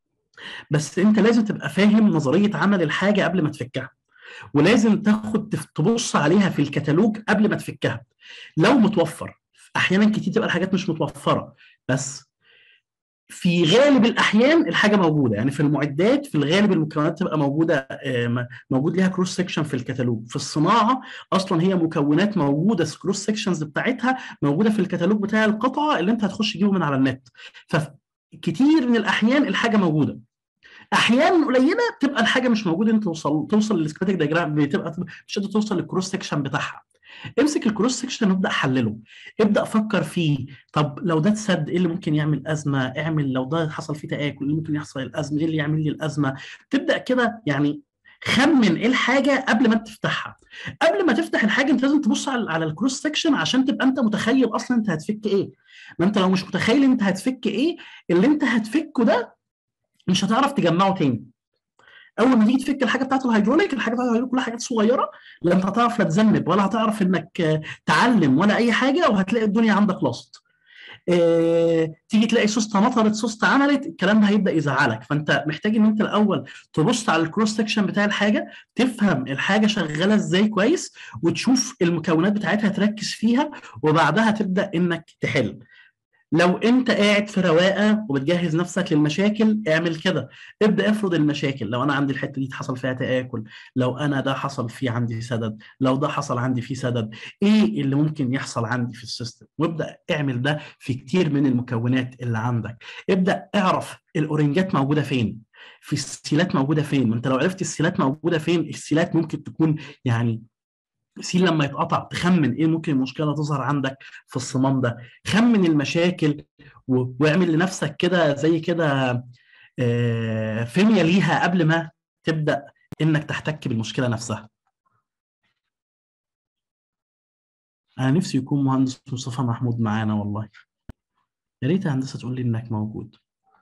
بس انت لازم تبقى فاهم نظريه عمل الحاجه قبل ما تفكها ولازم تاخد تبص عليها في الكتالوج قبل ما تفكها لو متوفر احيانا كتير تبقى الحاجات مش متوفره بس في غالب الاحيان الحاجه موجوده يعني في المعدات في الغالب المكونات تبقى موجوده موجود ليها كروس سكشن في الكتالوج في الصناعه اصلا هي مكونات موجوده كروس سكشنز بتاعتها موجوده في الكتالوج بتاع القطعه اللي انت هتخش تجيبه من على النت فكتير من الاحيان الحاجه موجوده احيانا قليله بتبقى الحاجه مش موجوده انت توصل توصل للسكيماتيك دياجرام بتبقى مش قادر توصل للكروس سكشن بتاعها امسك الكروس سكشن وابدا حلله ابدا فكر فيه طب لو ده اتسد ايه اللي ممكن يعمل ازمه اعمل لو ده حصل فيه تاكل ايه اللي ممكن يحصل الازمه ايه اللي يعمل لي الازمه تبدا كده يعني خمن ايه الحاجه قبل ما تفتحها قبل ما تفتح الحاجه انت لازم تبص على على الكروس سكشن عشان تبقى انت متخيل اصلا انت هتفك ايه ما انت لو مش متخيل انت هتفك ايه اللي انت هتفكه ده مش هتعرف تجمعه تاني اول ما تيجي تفك الحاجه بتاعت الهيدروليك الحاجه بتاعت الهيدروليك كلها حاجات صغيره لا انت هتعرف لا تذنب ولا هتعرف انك تعلم ولا اي حاجه وهتلاقي الدنيا عندك لاست اه تيجي تلاقي سوسته نطرت سوسته عملت الكلام ده هيبدا يزعلك فانت محتاج ان انت الاول تبص على الكروس سكشن بتاع الحاجه تفهم الحاجه شغاله ازاي كويس وتشوف المكونات بتاعتها تركز فيها وبعدها تبدا انك تحل لو انت قاعد في رواقه وبتجهز نفسك للمشاكل اعمل كده ابدا افرض المشاكل لو انا عندي الحته دي حصل فيها تاكل لو انا ده حصل فيه عندي سدد لو ده حصل عندي فيه سدد ايه اللي ممكن يحصل عندي في السيستم وابدا اعمل ده في كتير من المكونات اللي عندك ابدا اعرف الاورنجات موجوده فين في السيلات موجوده فين ما انت لو عرفت السيلات موجوده فين السيلات ممكن تكون يعني سيل لما يتقطع تخمن ايه ممكن المشكله تظهر عندك في الصمام ده خمن المشاكل و... واعمل لنفسك كده زي كده آه فيميا ليها قبل ما تبدا انك تحتك بالمشكله نفسها انا نفسي يكون مهندس مصطفى محمود معانا والله يا ريت يا هندسه تقول لي انك موجود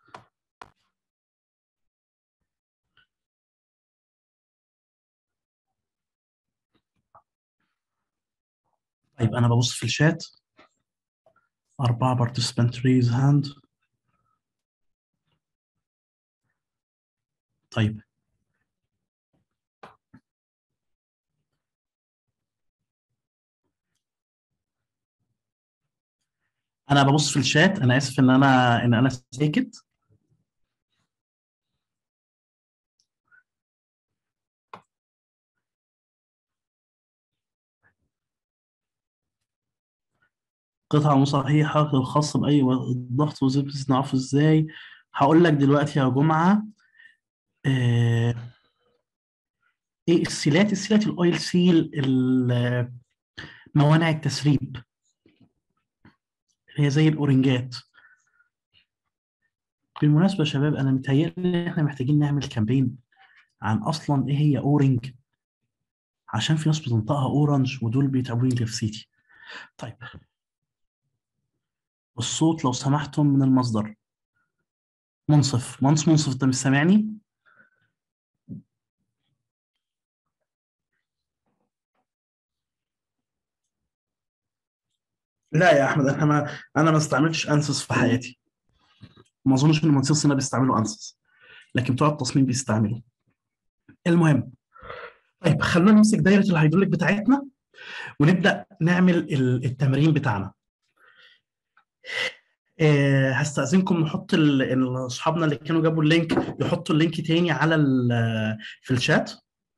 طيب أنا ببص في الشات أربعة participant raise hand طيب أنا ببص في الشات أنا آسف إن أنا إن أنا ساكت قطعة صحيحة الخاصة بأي ضغط وزبس نعرفه ازاي هقول لك دلوقتي يا جمعة آه ايه السيلات السيلات الاويل سيل موانع التسريب هي زي الاورنجات بالمناسبة يا شباب انا متهيألي احنا محتاجين نعمل كامبين عن اصلا ايه هي اورنج عشان في ناس بتنطقها اورنج ودول بيتعبوني نفسيتي طيب الصوت لو سمحتم من المصدر منصف منصف منصف انت مش سامعني لا يا احمد انا ما انا ما استعملتش انسس في حياتي ما اظنش ان المهندسين الصينيه بيستعملوا انسس لكن بتوع التصميم بيستعملوا المهم طيب خلونا نمسك دايره الهيدروليك بتاعتنا ونبدا نعمل التمرين بتاعنا آه، هستأذنكم نحط ال- ال- اصحابنا اللي كانوا جابوا اللينك يحطوا اللينك تاني على ال- في الشات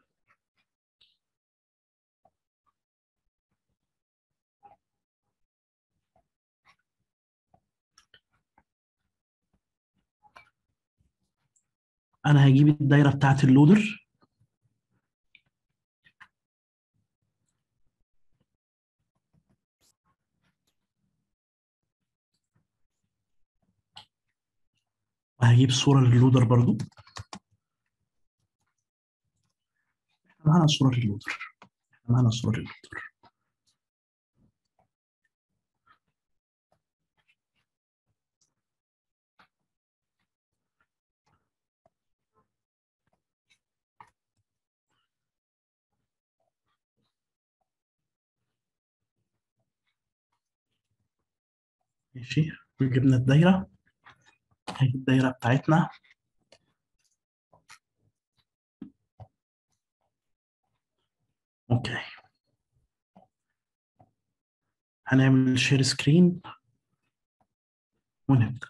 انا هجيب الدايره بتاعت اللودر وهجيب صوره لللودر برضو معانا صوره لللودر معانا صوره لللودر ماشي وجبنا الدايره هي الدايره بتاعتنا اوكي هنعمل شير سكرين ونبدا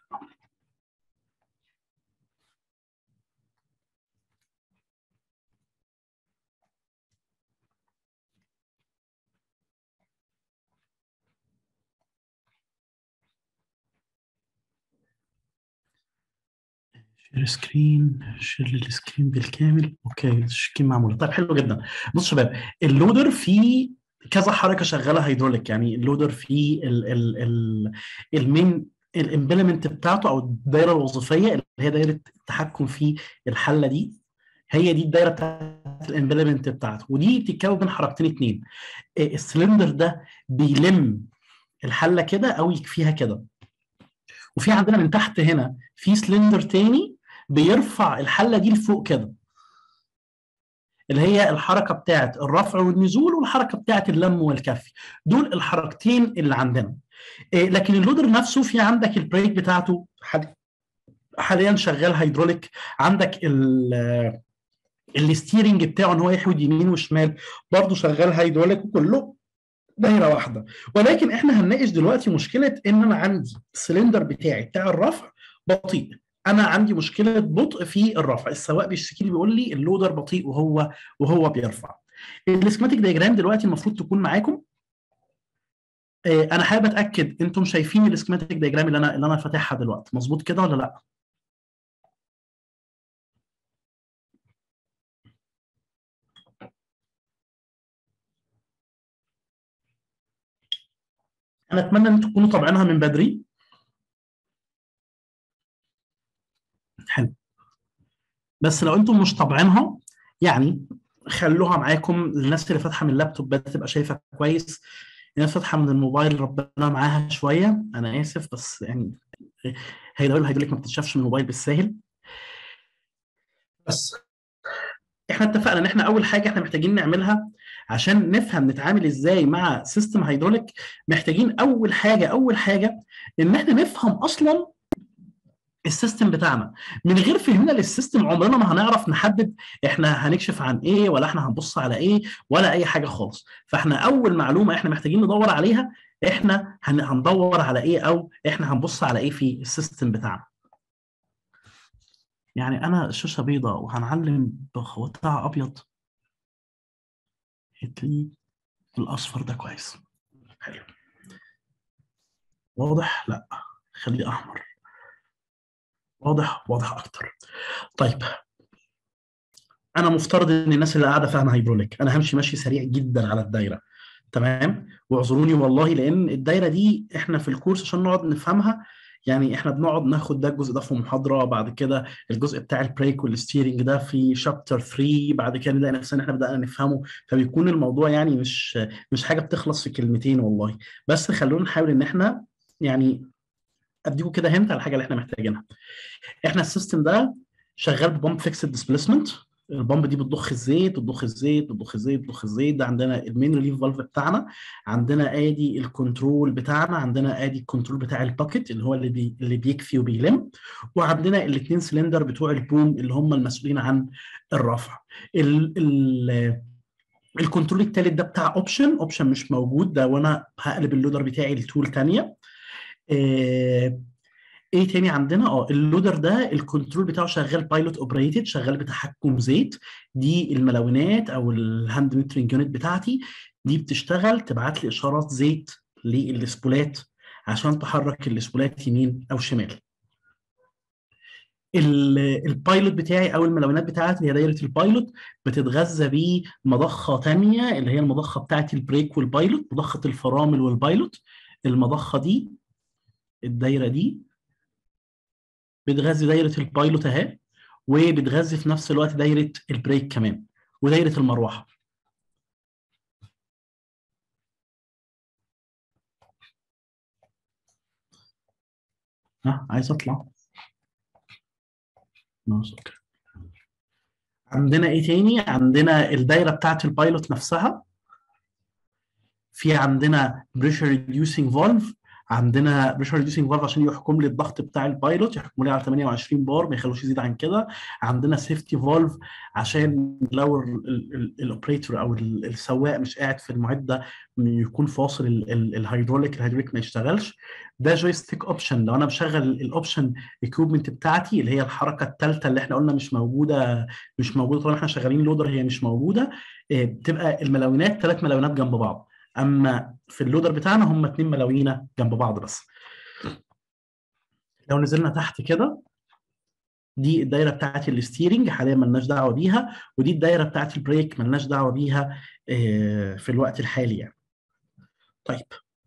شير سكرين شير للسكرين بالكامل اوكي السكرين معموله طيب حلو جدا بص شباب اللودر فيه كذا حركه شغاله هيدروليك يعني اللودر فيه ال ال ال المين الامبلمنت بتاعته او الدايره الوظيفيه اللي هي دايره التحكم في الحله دي هي دي الدايره بتاعت الامبلمنت بتاعته ودي بتتكون من حركتين اتنين إيه، السلندر ده بيلم الحله كده او يكفيها كده وفي عندنا من تحت هنا في سلندر تاني بيرفع الحله دي لفوق كده اللي هي الحركه بتاعت الرفع والنزول والحركه بتاعت اللم والكف دول الحركتين اللي عندنا إيه لكن اللودر نفسه في عندك البريك بتاعته حد- حاليا شغال هيدروليك عندك ال الستيرنج بتاعه ان هو يحود يمين وشمال برضه شغال هيدروليك وكله دايره واحده ولكن احنا هنناقش دلوقتي مشكله ان انا عندي السلندر بتاعي بتاع الرفع بطيء انا عندي مشكله بطء في الرفع السواق بيشتكي لي بيقول لي اللودر بطيء وهو وهو بيرفع السكماتيك دايجرام دلوقتي المفروض تكون معاكم آه، انا حابب اتاكد انتم شايفين السكماتيك دايجرام اللي انا اللي انا فاتحها دلوقتي مظبوط كده ولا لا انا اتمنى ان انتم تكونوا طابعينها من بدري حلو بس لو انتم مش طابعينها يعني خلوها معاكم الناس اللي فاتحه من اللابتوب تبقى شايفه كويس الناس فاتحه من الموبايل ربنا معاها شويه انا اسف بس يعني هيقول هيقول لك ما بتتشافش من الموبايل بالساهل بس احنا اتفقنا ان احنا اول حاجه احنا محتاجين نعملها عشان نفهم نتعامل ازاي مع سيستم هيدروليك محتاجين اول حاجه اول حاجه ان احنا نفهم اصلا السيستم بتاعنا من غير فهمنا للسيستم عمرنا ما هنعرف نحدد احنا هنكشف عن ايه ولا احنا هنبص على ايه ولا اي حاجه خالص فاحنا اول معلومه احنا محتاجين ندور عليها احنا هن- هندور على ايه او احنا هنبص على ايه في السيستم بتاعنا يعني انا الشاشه بيضاء وهنعلم بخواتها ابيض هات لي الاصفر ده كويس حلو واضح لا خليه احمر واضح واضح اكتر طيب انا مفترض ان الناس اللي قاعده فاهمه هيدروليك انا همشي ماشي سريع جدا على الدايره تمام واعذروني والله لان الدايره دي احنا في الكورس عشان نقعد نفهمها يعني احنا بنقعد ناخد ده الجزء ده في محاضره بعد كده الجزء بتاع البريك والستيرنج ده في شابتر 3 بعد كده نلاقي نفسنا احنا بدانا نفهمه فبيكون الموضوع يعني مش مش حاجه بتخلص في كلمتين والله بس خلونا نحاول ان احنا يعني اديكم كده هنت على الحاجه اللي احنا محتاجينها احنا السيستم ده شغال ببامب فيكسد ديسبيسمنت البامب دي بتضخ الزيت بتضخ الزيت بتضخ الزيت بتضخ الزيت ده عندنا المين ريليف فالف بتاعنا عندنا ادي الكنترول بتاعنا عندنا ادي الكنترول بتاع الباكت اللي هو اللي بي اللي بيكفي وبيلم وعندنا الاثنين سلندر بتوع البوم اللي هم المسؤولين عن الرفع ال ال الكنترول الثالث ده بتاع اوبشن اوبشن مش موجود ده وانا هقلب اللودر بتاعي لتول ثانيه آه، ايه تاني عندنا اه اللودر ده الكنترول بتاعه شغال بايلوت اوبريتد شغال بتحكم زيت دي الملونات او الهاند مترنج يونت بتاعتي دي بتشتغل تبعت لي اشارات زيت للسبولات عشان تحرك السبولات يمين او شمال ال- البايلوت بتاعي او الملونات بتاعتي اللي هي دايره البايلوت بتتغذى بمضخه تانية اللي هي المضخه بتاعت البريك والبايلوت مضخه الفرامل والبايلوت المضخه دي الدايره دي بتغذي دايره البايلوت اهي وبتغذي في نفس الوقت دايره البريك كمان ودايره المروحه ها عايز اطلع ماشي. عندنا ايه تاني عندنا الدايره بتاعت البايلوت نفسها في عندنا بريشر ريديوسينج فالف عندنا بريشر ريديوسينج فالف عشان يحكم لي الضغط بتاع البايلوت يحكم لي على 28 بار ما يخلوش يزيد عن كده عندنا سيفتي فالف عشان لو الاوبريتور او ال- السواق مش قاعد في المعده يكون فاصل ال- ال- الهيدروليك الهيدروليك ما يشتغلش ده جويستيك اوبشن لو انا بشغل الاوبشن ايكويبمنت بتاعتي اللي هي الحركه الثالثه اللي احنا قلنا مش موجوده مش موجوده طالما احنا شغالين لودر هي مش موجوده آه، بتبقى الملونات ثلاث ملونات جنب بعض اما في اللودر بتاعنا هم اتنين ملاوينه جنب بعض بس لو نزلنا تحت كده دي الدايره بتاعت الستيرنج حاليا ملناش دعوه بيها ودي الدايره بتاعت البريك ملناش دعوه بيها آه، في الوقت الحالي يعني طيب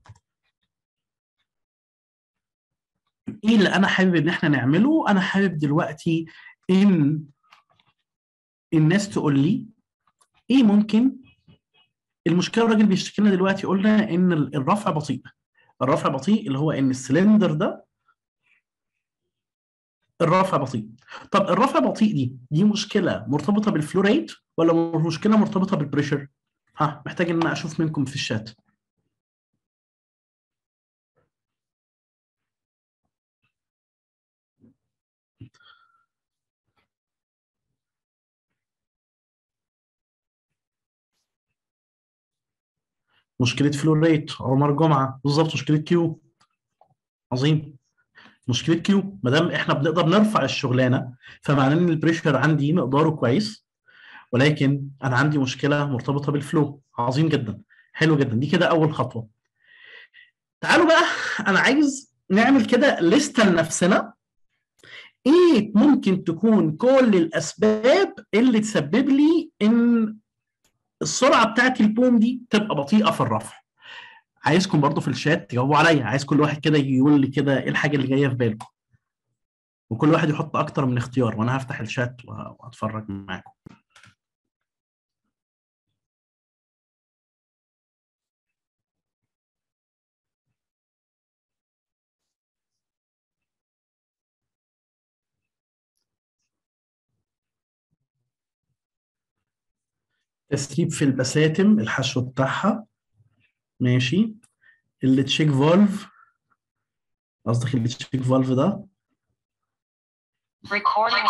ايه اللي انا حابب ان احنا نعمله انا حابب دلوقتي ان الناس تقول لي ايه ممكن المشكله الراجل بيشتكي لنا دلوقتي قلنا ان ال- الرفع بطيء الرفع بطيء اللي هو ان السلندر ده الرفع بطيء طب الرفع بطيء دي دي مشكله مرتبطه بالفلو ريت ولا مشكله مرتبطه بالبريشر ها محتاج ان انا اشوف منكم في الشات مشكله فلو ريت عمر جمعه بالظبط مشكله كيو عظيم مشكله كيو ما دام احنا بنقدر نرفع الشغلانه فمعناه ان البريشر عندي مقداره كويس ولكن انا عندي مشكله مرتبطه بالفلو عظيم جدا حلو جدا دي كده اول خطوه تعالوا بقى انا عايز نعمل كده لستة لنفسنا ايه ممكن تكون كل الاسباب اللي تسبب لي ان السرعه بتاعت البوم دي تبقى بطيئه في الرفع عايزكم برضو في الشات تجاوبوا عليا عايز كل واحد كده يقول لي كده ايه الحاجه اللي جايه في باله وكل واحد يحط اكتر من اختيار وانا هفتح الشات وهتفرج معاكم تسريب في البساتم الحشو بتاعها ماشي اللي تشيك فولف قصدك اللي تشيك فولف ده Recording.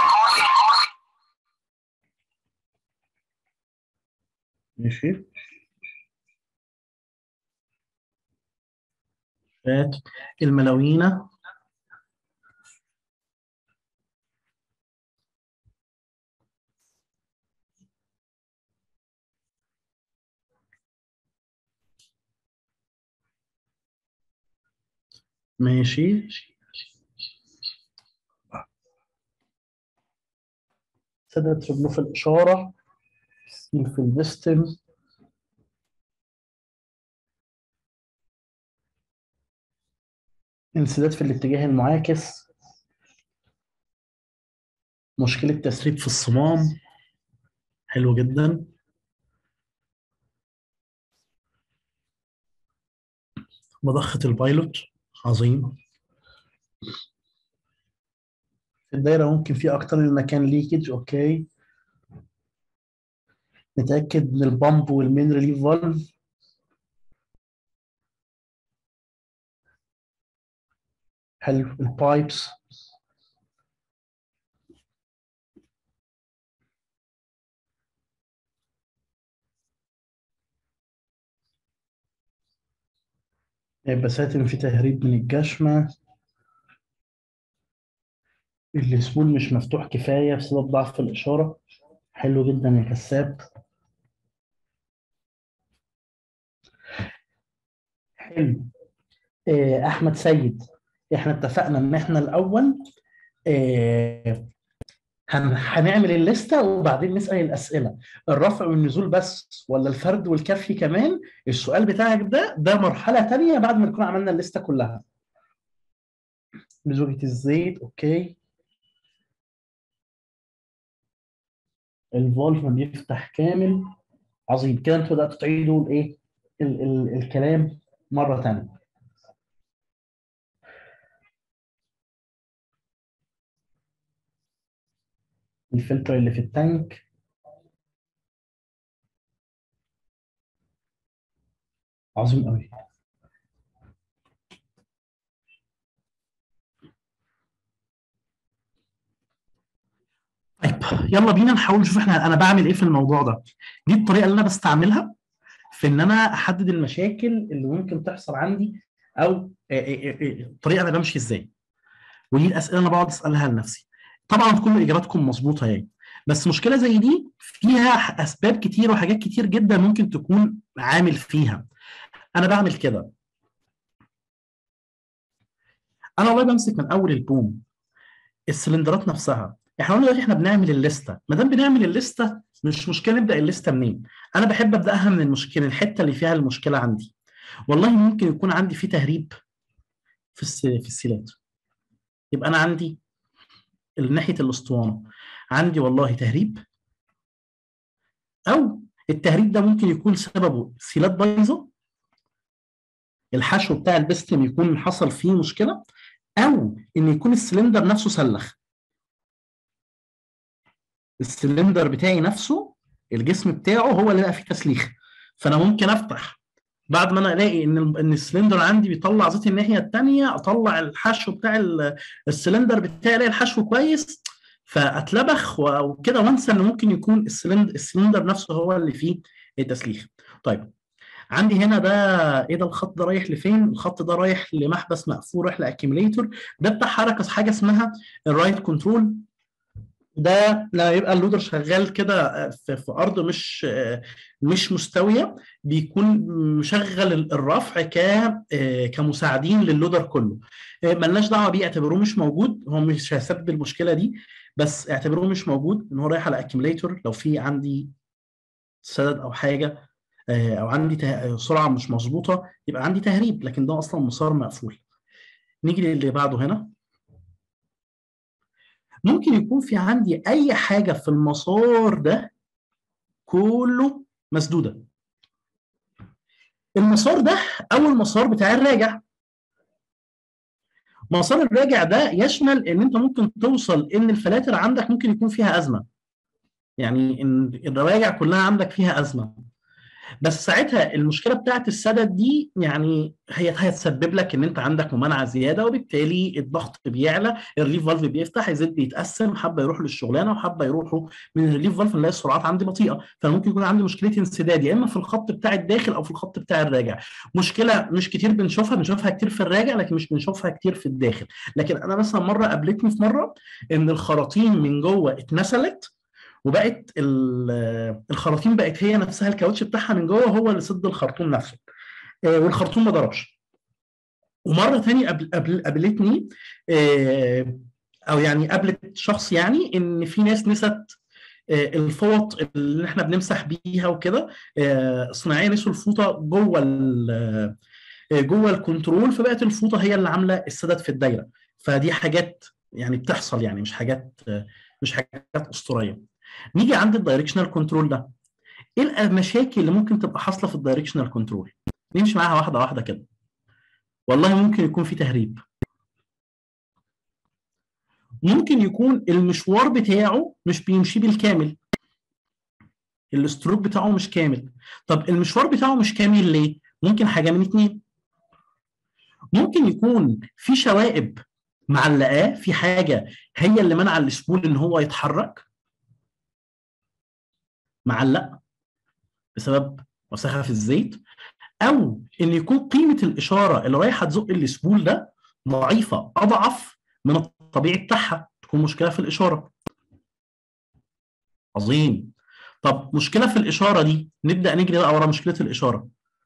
ماشي شات الملاوينة ماشي سدد في بلوف الإشارة سيل في البستم انسداد في الاتجاه المعاكس مشكلة تسريب في الصمام حلو جدا مضخة البايلوت عظيم في الدايرة ممكن في أكتر من مكان ليكج أوكي نتأكد من البامب والمين ريليف فالف حلو البايبس هيبقى ساتم في تهريب من الجشمة السبول مش مفتوح كفاية بسبب ضعف الإشارة حلو جدا يا كساب حلو آه، أحمد سيد إحنا اتفقنا إن إحنا الأول آه، هن- هنعمل الليستة وبعدين نسأل الأسئلة الرفع والنزول بس ولا الفرد والكفي كمان السؤال بتاعك ده ده مرحلة تانية بعد ما نكون عملنا الليستة كلها لزوجة الزيت أوكي الفولف ما بيفتح كامل عظيم كده انتوا بدأتوا تعيدوا الايه ال ال الكلام مرة تانية الفلتر اللي في التانك عظيم قوي طيب يلا بينا نحاول نشوف احنا انا بعمل ايه في الموضوع ده دي الطريقه اللي انا بستعملها في ان انا احدد المشاكل اللي ممكن تحصل عندي او إيه- إيه- إيه- الطريقه انا بمشي ازاي ودي الاسئله اللي انا بقعد اسالها لنفسي طبعا كل اجاباتكم مظبوطه يعني بس مشكله زي دي فيها اسباب كتير وحاجات كتير جدا ممكن تكون عامل فيها انا بعمل كده انا والله بمسك من اول البوم السلندرات نفسها احنا قلنا دلوقتي احنا بنعمل الليسته ما دام بنعمل الليسته مش مشكله نبدا الليسته منين انا بحب ابداها من المشكله الحته اللي فيها المشكله عندي والله ممكن يكون عندي في تهريب في الس... في السيلات يبقى انا عندي ناحيه الاسطوانه عندي والله تهريب او التهريب ده ممكن يكون سببه سيلات بايظه الحشو بتاع البستم يكون حصل فيه مشكله او ان يكون السلندر نفسه سلخ السلندر بتاعي نفسه الجسم بتاعه هو اللي بقى فيه تسليخ فانا ممكن افتح بعد ما انا الاقي ان ال- ان السلندر عندي بيطلع زيت الناحيه الثانيه اطلع الحشو بتاع ال- السلندر بتاعي الاقي الحشو كويس فاتلبخ و- وكده وانسى ان ممكن يكون السلندر السلندر نفسه هو اللي فيه التسليخ طيب عندي هنا ده ايه ده الخط ده رايح لفين؟ الخط ده رايح لمحبس مقفول رايح لاكيميليتور ده بتاع حركه حاجه اسمها الرايت كنترول ده لما يبقى اللودر شغال كده في, في ارض مش مش مستويه بيكون مشغل الرفع ك كمساعدين للودر كله ملناش دعوه بيه اعتبروه مش موجود هو مش هيسبب المشكله دي بس اعتبروه مش موجود ان هو رايح على اكيميليتور لو في عندي سدد او حاجه او عندي ته- سرعه مش مظبوطه يبقى عندي تهريب لكن ده اصلا مسار مقفول نيجي للي بعده هنا ممكن يكون في عندي اي حاجه في المسار ده كله مسدوده المسار ده اول مسار بتاع الراجع مسار الراجع ده يشمل ان انت ممكن توصل ان الفلاتر عندك ممكن يكون فيها ازمه يعني ان الرواجع كلها عندك فيها ازمه بس ساعتها المشكله بتاعت السدد دي يعني هي هتسبب لك ان انت عندك ممانعه زياده وبالتالي الضغط بيعلى الريليف فالف بيفتح الزيت بيتقسم حبه يروحوا للشغلانه وحبه يروحوا من الريليف فالف نلاقي السرعات عندي بطيئه فممكن يكون عندي مشكله انسداد يا اما في الخط بتاع الداخل او في الخط بتاع الراجع مشكله مش كتير بنشوفها بنشوفها كتير في الراجع لكن مش بنشوفها كتير في الداخل لكن انا مثلا مره قابلتني في مره ان الخراطيم من جوه اتنسلت وبقت ال- الخراطيم بقت هي نفسها الكاوتش بتاعها من جوه هو اللي سد الخرطوم نفسه آه، والخرطوم ما ضربش ومره ثانيه قبل قبل قابلتني آه، او يعني قابلت شخص يعني ان في ناس نست آه، الفوط اللي احنا بنمسح بيها وكده آه، صناعيه نسوا الفوطه جوه ال- آه، جوه الكنترول فبقت الفوطه هي اللي عامله السدد في الدايره فدي حاجات يعني بتحصل يعني مش حاجات آه، مش حاجات اسطوريه نيجي عند الدايركشنال كنترول ده ايه المشاكل اللي ممكن تبقى حاصله في الدايركشنال كنترول نمشي معاها واحده واحده كده والله ممكن يكون في تهريب ممكن يكون المشوار بتاعه مش بيمشي بالكامل الستروك بتاعه مش كامل طب المشوار بتاعه مش كامل ليه ممكن حاجه من اتنين ممكن يكون في شوائب معلقاه في حاجه هي اللي منع السبول ان هو يتحرك معلق بسبب وسخه في الزيت او ان يكون قيمه الاشاره اللي رايحه تزق السبول ده ضعيفه اضعف من الطبيعي بتاعها تكون مشكله في الاشاره عظيم طب مشكله في الاشاره دي نبدا نجري بقى ورا مشكله الاشاره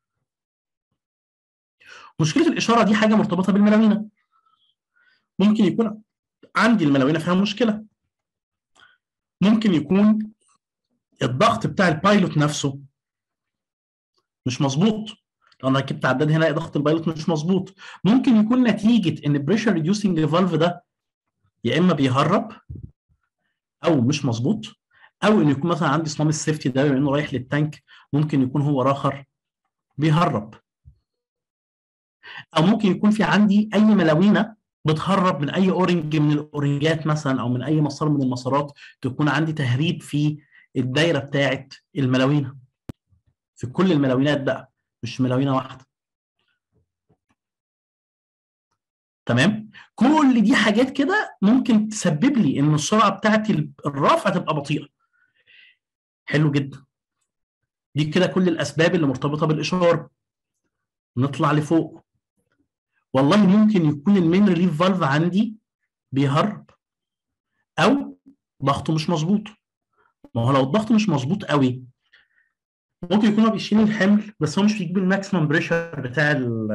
مشكله الاشاره دي حاجه مرتبطه بالملاوينه ممكن يكون عندي الملاوينه فيها مشكله ممكن يكون الضغط بتاع البايلوت نفسه مش مظبوط لو انا ركبت عداد هنا ضغط البايلوت مش مظبوط ممكن يكون نتيجه ان بريشر ريديوسنج فالف ده يا اما بيهرب او مش مظبوط او ان يكون مثلا عندي صمام السيفتي ده بما انه رايح للتانك ممكن يكون هو راخر بيهرب او ممكن يكون في عندي اي ملاوينه بتهرب من اي اورنج من الاورنجات مثلا او من اي مسار من المسارات تكون عندي تهريب في الدايره بتاعه الملاوينه في كل الملاوينات بقى مش ملاوينه واحده تمام كل دي حاجات كده ممكن تسبب لي ان السرعه بتاعت الرفع تبقى بطيئه حلو جدا دي كده كل الاسباب اللي مرتبطه بالاشاره نطلع لفوق والله ممكن يكون المين ريليف فالف عندي بيهرب او ضغطه مش مظبوط ما هو لو الضغط مش مظبوط قوي ممكن يكون هو بيشيل الحمل بس هو مش بيجيب الماكسيمم بريشر بتاع ال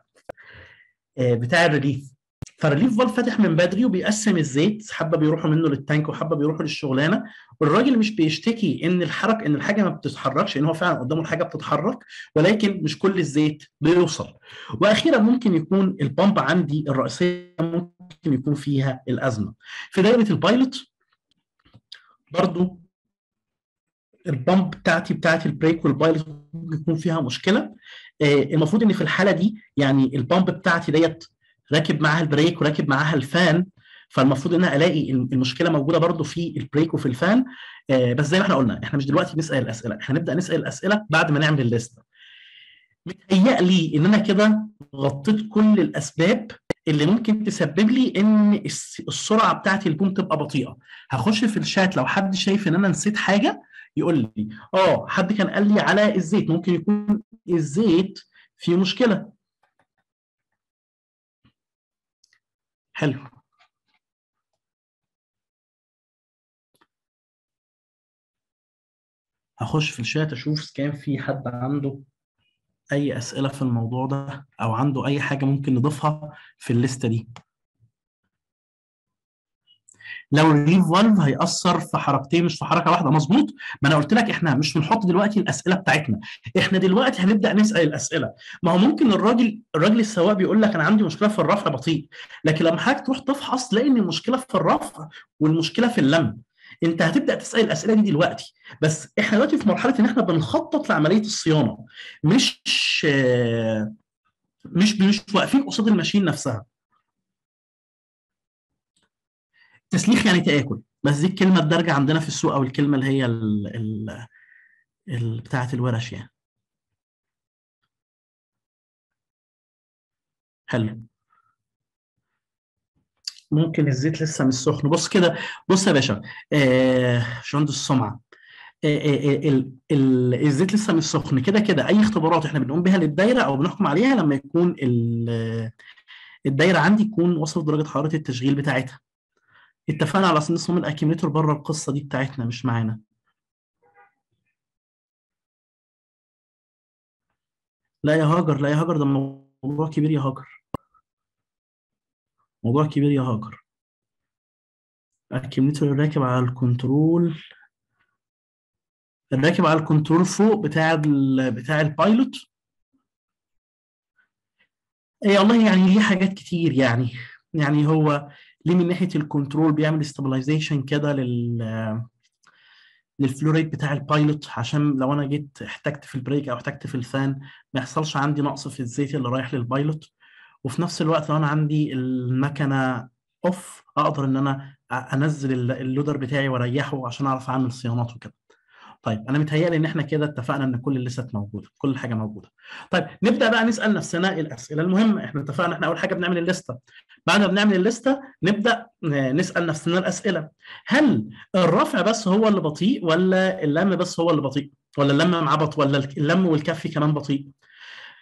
بتاع الريليف فالريليف فالف فاتح من بدري وبيقسم الزيت حبه بيروحوا منه للتانك وحبه بيروحوا للشغلانه والراجل مش بيشتكي ان الحرك ان الحاجه ما بتتحركش ان هو فعلا قدامه الحاجه بتتحرك ولكن مش كل الزيت بيوصل واخيرا ممكن يكون البامب عندي الرئيسيه ممكن يكون فيها الازمه في دايره البايلوت برضو البامب بتاعتي بتاعت البريك والبايلوت ممكن يكون فيها مشكله المفروض ان في الحاله دي يعني البامب بتاعتي ديت راكب معاها البريك وراكب معاها الفان فالمفروض ان انا الاقي المشكله موجوده برضو في البريك وفي الفان بس زي ما احنا قلنا احنا مش دلوقتي نسال الاسئله احنا نبدا نسال الاسئله بعد ما نعمل الليسته متهيأ لي ان انا كده غطيت كل الاسباب اللي ممكن تسبب لي ان السرعه بتاعتي البوم تبقى بطيئه هخش في الشات لو حد شايف ان انا نسيت حاجه يقول لي اه حد كان قال لي على الزيت ممكن يكون الزيت فيه مشكله حلو هخش في الشات اشوف كان في حد عنده اي اسئله في الموضوع ده او عنده اي حاجه ممكن نضيفها في الليسته دي لو الريليف فالف هيأثر في حركتين مش في حركه واحده مظبوط ما انا قلت لك احنا مش بنحط دلوقتي الاسئله بتاعتنا احنا دلوقتي هنبدا نسال الاسئله ما هو ممكن الراجل الراجل السواق بيقول لك انا عندي مشكله في الرفع بطيء لكن لما حضرتك تروح تفحص تلاقي ان المشكله في الرفع والمشكله في اللم انت هتبدا تسال الاسئله دي دلوقتي بس احنا دلوقتي في مرحله ان احنا بنخطط لعمليه الصيانه مش مش مش واقفين قصاد الماشين نفسها تسليخ يعني تاكل بس دي الكلمه الدارجه عندنا في السوق او الكلمه اللي هي ال ال ال بتاعه الورش يعني حلو ممكن الزيت لسه مش سخن بص كده بص يا باشا آه باشمهندس السمعه آه آه ال الزيت لسه مش سخن كده كده اي اختبارات احنا بنقوم بها للدايره او بنحكم عليها لما يكون الدايره عندي تكون وصلت درجه حراره التشغيل بتاعتها اتفقنا على ان نصمم الاكيميتر بره القصه دي بتاعتنا مش معانا لا يا هاجر لا يا هاجر ده موضوع كبير يا هاجر موضوع كبير يا هاجر الاكيميتر الراكب على الكنترول الراكب على الكنترول فوق بتاع ال بتاع البايلوت اي والله يعني ليه حاجات كتير يعني يعني هو ليه من ناحيه الكنترول بيعمل استابلايزيشن كده لل للفلو ريت بتاع البايلوت عشان لو انا جيت احتجت في البريك او احتجت في الفان ما يحصلش عندي نقص في الزيت اللي رايح للبايلوت وفي نفس الوقت لو انا عندي المكنه اوف اقدر ان انا انزل اللودر بتاعي واريحه عشان اعرف اعمل صيانات وكده طيب انا متهيألي ان احنا كده اتفقنا ان كل الليست موجوده كل حاجه موجوده طيب نبدا بقى نسال نفسنا الاسئله المهمه احنا اتفقنا احنا اول حاجه بنعمل الليسته بعد ما بنعمل الليسته نبدا نسال نفسنا الاسئله هل الرفع بس هو اللي بطيء ولا اللم بس هو اللي بطيء ولا اللم معاه بطيء ولا اللم والكف كمان بطيء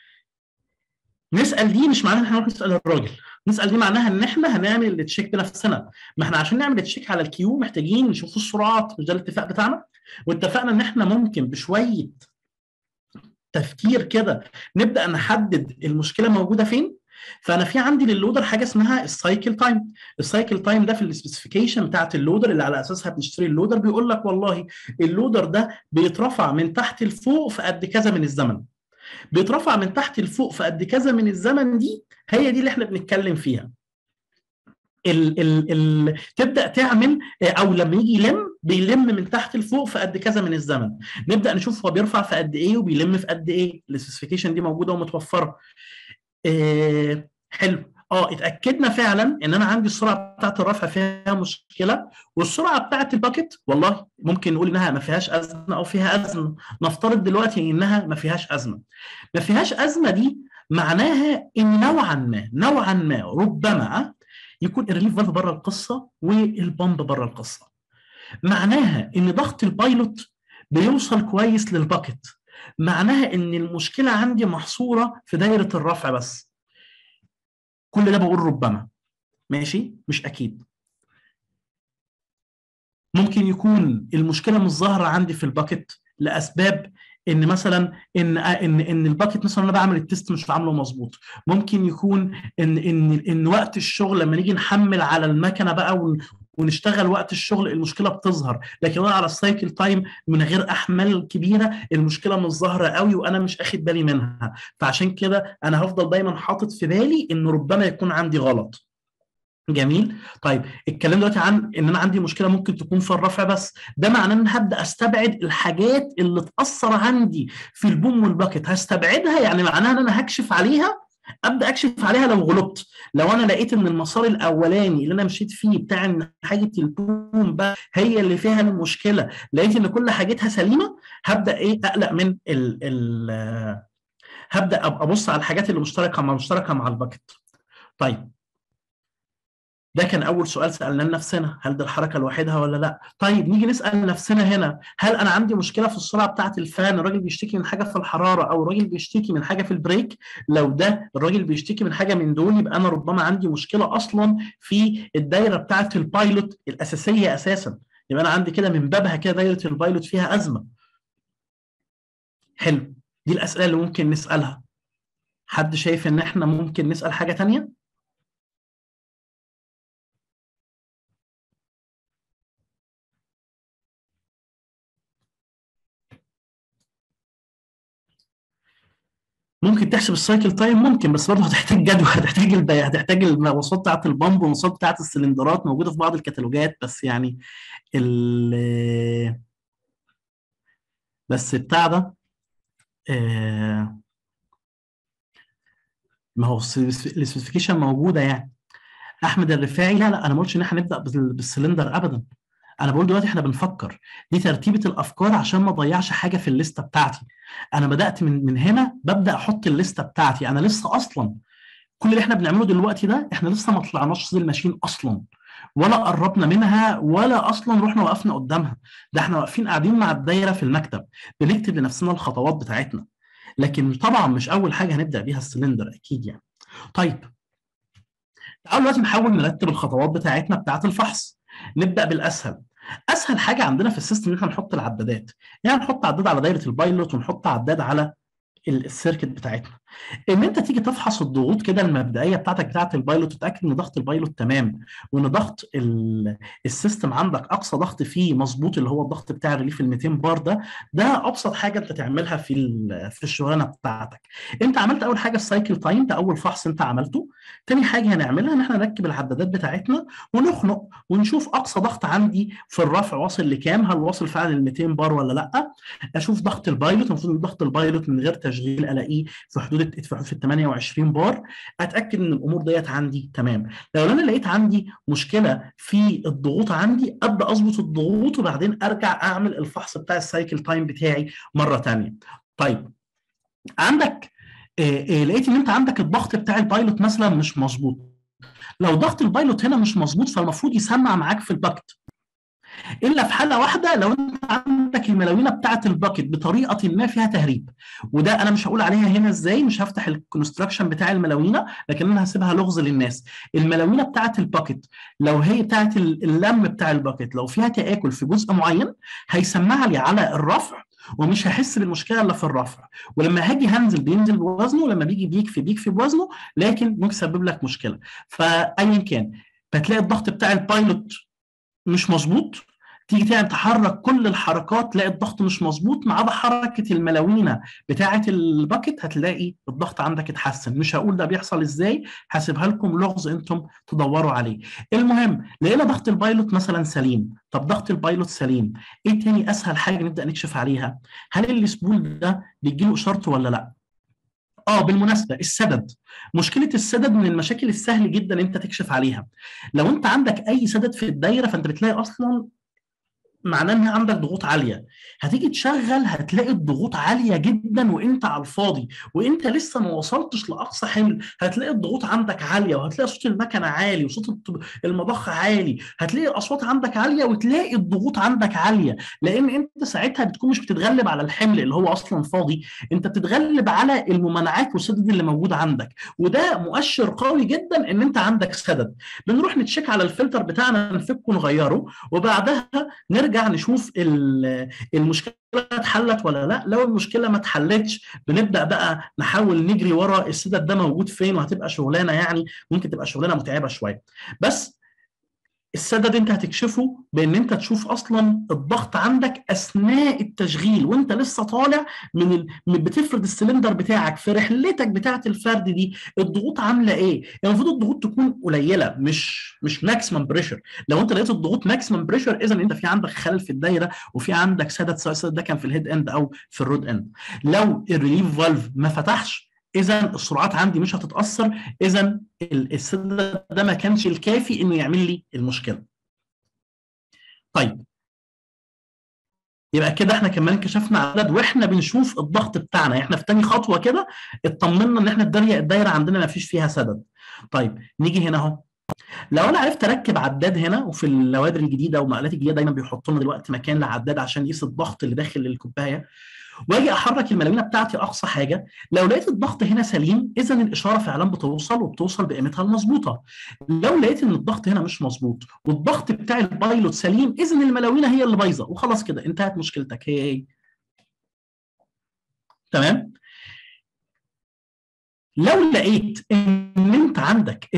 نسال دي مش معناها ان احنا نروح نسال الراجل نسال دي معناها ان احنا هنعمل التشيك بنفسنا ما احنا عشان نعمل التشيك على الكيو محتاجين نشوف السرعات مش ده الاتفاق بتاعنا واتفقنا ان احنا ممكن بشويه تفكير كده نبدا نحدد المشكله موجوده فين فانا في عندي للودر حاجه اسمها السايكل تايم السايكل تايم ده في السبيسيفيكيشن بتاعت اللودر اللي على اساسها بنشتري اللودر بيقول لك والله اللودر ده بيترفع من تحت لفوق في قد كذا من الزمن بيترفع من تحت لفوق في قد كذا من الزمن دي هي دي اللي احنا بنتكلم فيها ال ال ال تبدا تعمل او لما يجي يلم بيلم من تحت لفوق في قد كذا من الزمن نبدا نشوف هو بيرفع في قد ايه وبيلم في قد ايه السبيسيفيكيشن دي موجوده ومتوفره إيه حلو اه اتاكدنا فعلا ان انا عندي السرعه بتاعت الرفع فيها مشكله والسرعه بتاعت الباكت والله ممكن نقول انها ما فيهاش ازمه او فيها ازمه نفترض دلوقتي انها ما فيهاش ازمه ما فيهاش ازمه دي معناها ان نوعا ما نوعا ما ربما يكون الريليف فالف بره القصه والبامب بره القصه معناها ان ضغط البايلوت بيوصل كويس للباكت معناها ان المشكله عندي محصوره في دايره الرفع بس كل ده بقول ربما ماشي مش اكيد ممكن يكون المشكله مش ظاهره عندي في الباكت لاسباب ان مثلا ان ان ان الباكت مثلا انا بعمل التست مش عامله مظبوط ممكن يكون ان ان ان وقت الشغل لما نيجي نحمل على المكنه بقى ونشتغل وقت الشغل المشكله بتظهر لكن انا على السايكل تايم من غير احمال كبيره المشكله مش ظاهره قوي وانا مش اخد بالي منها فعشان كده انا هفضل دايما حاطط في بالي ان ربما يكون عندي غلط جميل طيب الكلام دلوقتي عن ان انا عندي مشكله ممكن تكون في الرفع بس ده معناه ان هبدا استبعد الحاجات اللي تاثر عندي في البوم والباكت هستبعدها يعني معناها ان انا هكشف عليها ابدا اكشف عليها لو غلطت لو انا لقيت ان المسار الاولاني اللي انا مشيت فيه بتاع ان حاجه البوم بقى هي اللي فيها المشكله لقيت ان كل حاجتها سليمه هبدا ايه اقلق من ال ال هبدا ابص على الحاجات اللي مشتركه مع مشتركه مع الباكت طيب ده كان اول سؤال سالناه لنفسنا هل ده الحركه لوحدها ولا لا طيب نيجي نسال نفسنا هنا هل انا عندي مشكله في السرعه بتاعه الفان الراجل بيشتكي من حاجه في الحراره او الراجل بيشتكي من حاجه في البريك لو ده الراجل بيشتكي من حاجه من دول يبقى انا ربما عندي مشكله اصلا في الدايره بتاعه البايلوت الاساسيه اساسا يبقى انا عندي كده من بابها كده دايره البايلوت فيها ازمه حلو دي الاسئله اللي ممكن نسالها حد شايف ان احنا ممكن نسال حاجه ثانيه ممكن تحسب السايكل تايم ممكن بس برضه هتحتاج جدول هتحتاج الب... هتحتاج المواصفات بتاعت البامب والمواصفات بتاعت السلندرات موجوده في بعض الكتالوجات بس يعني ال بس بتاع ده آه... ما هو السبيسيفيكيشن موجوده يعني احمد الرفاعي لا لا انا ما قلتش ان احنا نبدا بالسلندر ابدا انا بقول دلوقتي احنا بنفكر دي ترتيبه الافكار عشان ما اضيعش حاجه في الليسته بتاعتي انا بدات من من هنا ببدا احط الليسته بتاعتي انا لسه اصلا كل اللي احنا بنعمله دلوقتي ده احنا لسه ما طلعناش زي الماشين اصلا ولا قربنا منها ولا اصلا رحنا وقفنا قدامها ده احنا واقفين قاعدين مع الدايره في المكتب بنكتب لنفسنا الخطوات بتاعتنا لكن طبعا مش اول حاجه هنبدا بيها السلندر اكيد يعني طيب تعالوا دلوقتي نحاول نرتب الخطوات بتاعتنا بتاعت الفحص نبدا بالاسهل اسهل حاجه عندنا في السيستم ان احنا نحط العدادات يعني نحط عداد على دايره البايلوت ونحط عداد على السيركت بتاعتنا ان انت تيجي تفحص الضغوط كده المبدئيه بتاعتك بتاعت البايلوت وتتاكد ان ضغط البايلوت تمام وان ضغط السيستم عندك اقصى ضغط فيه مظبوط اللي هو الضغط بتاع الريليف ال 200 بار ده ده ابسط حاجه انت تعملها في في الشغلانه بتاعتك انت عملت اول حاجه السايكل تايم ده اول فحص انت عملته تاني حاجه هنعملها ان احنا نركب العدادات بتاعتنا ونخنق ونشوف اقصى ضغط عندي في الرفع واصل لكام هل واصل فعلا ال 200 بار ولا لا اشوف ضغط البايلوت المفروض ضغط البايلوت من غير تشغيل الاقيه في حدود في ال 28 بار اتاكد ان الامور ديت عندي تمام لو انا لقيت عندي مشكله في الضغوط عندي ابدا اظبط الضغوط وبعدين ارجع اعمل الفحص بتاع السايكل تايم بتاعي مره ثانيه طيب عندك إيه إيه لقيت ان انت عندك الضغط بتاع البايلوت مثلا مش مظبوط لو ضغط البايلوت هنا مش مظبوط فالمفروض يسمع معاك في الباكت الا في حاله واحده لو انت عندك الملاوينه بتاعه الباكت بطريقه ما فيها تهريب وده انا مش هقول عليها هنا ازاي مش هفتح الكونستراكشن بتاع الملاوينه لكن انا هسيبها لغز للناس الملاوينه بتاعه الباكت لو هي بتاعه اللم بتاع الباكت لو فيها تاكل في جزء معين هيسمع لي على الرفع ومش هحس بالمشكله الا في الرفع ولما هاجي هنزل بينزل بوزنه لما بيجي بيكفي بيكفي بوزنه لكن ممكن يسبب لك مشكله فايا كان فتلاقي الضغط بتاع البايلوت مش مظبوط تيجي تعمل تحرك كل الحركات تلاقي الضغط مش مظبوط ما عدا حركه الملاوينه بتاعه الباكت هتلاقي الضغط عندك اتحسن مش هقول ده بيحصل ازاي هسيبها لكم لغز انتم تدوروا عليه المهم لقينا ضغط البايلوت مثلا سليم طب ضغط البايلوت سليم ايه تاني اسهل حاجه نبدا نكشف عليها هل السبول ده بيجي له اشارته ولا لا اه بالمناسبه السدد مشكله السدد من المشاكل السهل جدا انت تكشف عليها لو انت عندك اي سدد في الدايره فانت بتلاقي اصلا معناه ان عندك ضغوط عاليه هتيجي تشغل هتلاقي الضغوط عاليه جدا وانت على الفاضي وانت لسه ما وصلتش لاقصى حمل هتلاقي الضغوط عندك عاليه وهتلاقي صوت المكنه عالي وصوت المضخه عالي هتلاقي الاصوات عندك عاليه وتلاقي الضغوط عندك عاليه لان انت ساعتها بتكون مش بتتغلب على الحمل اللي هو اصلا فاضي انت بتتغلب على الممانعات والسدد اللي موجود عندك وده مؤشر قوي جدا ان انت عندك سدد بنروح نتشيك على الفلتر بتاعنا نفكه ونغيره وبعدها نرجع نرجع نشوف المشكله اتحلت ولا لا لو المشكله ما اتحلتش بنبدا بقى نحاول نجري ورا السدد ده موجود فين وهتبقى شغلانه يعني ممكن تبقى شغلانه متعبه شويه بس السدد انت هتكشفه بان انت تشوف اصلا الضغط عندك اثناء التشغيل وانت لسه طالع من, ال... من بتفرد السلندر بتاعك في رحلتك بتاعه الفرد دي الضغوط عامله ايه؟ يعني المفروض الضغوط تكون قليله مش مش ماكسيمم بريشر لو انت لقيت الضغوط ماكسيمم بريشر اذا انت في عندك خلل في الدايره وفي عندك سدد سواء السدد ده كان في الهيد اند او في الرود اند لو الريليف فالف ما فتحش اذا السرعات عندي مش هتتاثر اذا السد ده ما كانش الكافي انه يعمل لي المشكله طيب يبقى كده احنا كمان كشفنا عدد واحنا بنشوف الضغط بتاعنا احنا في تاني خطوه كده اطمنا ان احنا الدايره الدايره عندنا ما فيش فيها سدد طيب نيجي هنا اهو لو انا عرفت اركب عداد هنا وفي اللوادر الجديده والمقالات الجديده دايما بيحطوا لنا دلوقتي مكان لعداد عشان يقيس الضغط اللي داخل الكوبايه واجي احرك الملاوينه بتاعتي اقصى حاجه لو لقيت الضغط هنا سليم اذا الاشاره فعلا بتوصل وبتوصل بقيمتها المظبوطه لو لقيت ان الضغط هنا مش مظبوط والضغط بتاع البايلوت سليم اذا الملاوينه هي اللي بايظه وخلاص كده انتهت مشكلتك هي ايه تمام لو لقيت ان انت عندك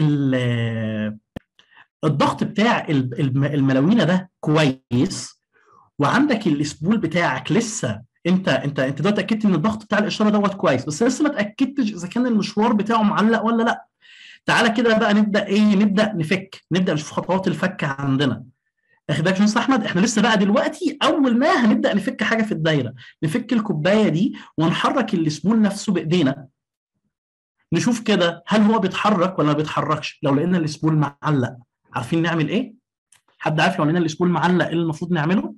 الضغط بتاع الملاوينه ده كويس وعندك الاسبول بتاعك لسه انت انت انت دلوقتي اتاكدت ان الضغط بتاع الاشاره دوت كويس بس لسه ما اتاكدتش اذا كان المشوار بتاعه معلق ولا لا تعالى كده بقى نبدا ايه نبدا نفك نبدا نشوف خطوات الفك عندنا اخد بالك يا احمد احنا لسه بقى دلوقتي اول ما هنبدا نفك حاجه في الدايره نفك الكوبايه دي ونحرك السبول نفسه بايدينا نشوف كده هل هو بيتحرك ولا ما بيتحركش لو لقينا السبول معلق عارفين نعمل ايه حد عارف لو لقينا السبول معلق ايه اللي المفروض نعمله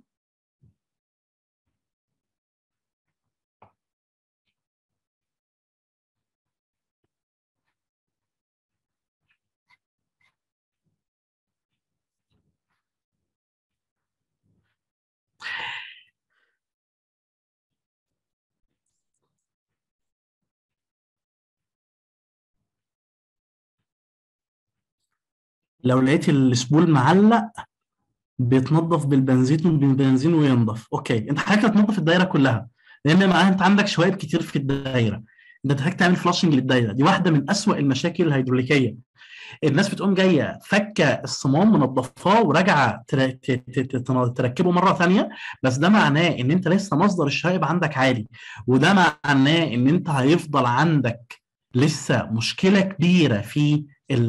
لو لقيت السبول معلق بيتنظف بالبنزين بالبنزين وينضف اوكي انت حضرتك هتنظف الدايره كلها لان معاها انت عندك شوائب كتير في الدايره انت محتاج تعمل فلاشنج للدايره دي واحده من اسوأ المشاكل الهيدروليكيه الناس بتقوم جايه فكه الصمام منظفاه وراجعه تركبه مره ثانيه بس ده معناه ان انت لسه مصدر الشوائب عندك عالي وده معناه ان انت هيفضل عندك لسه مشكله كبيره في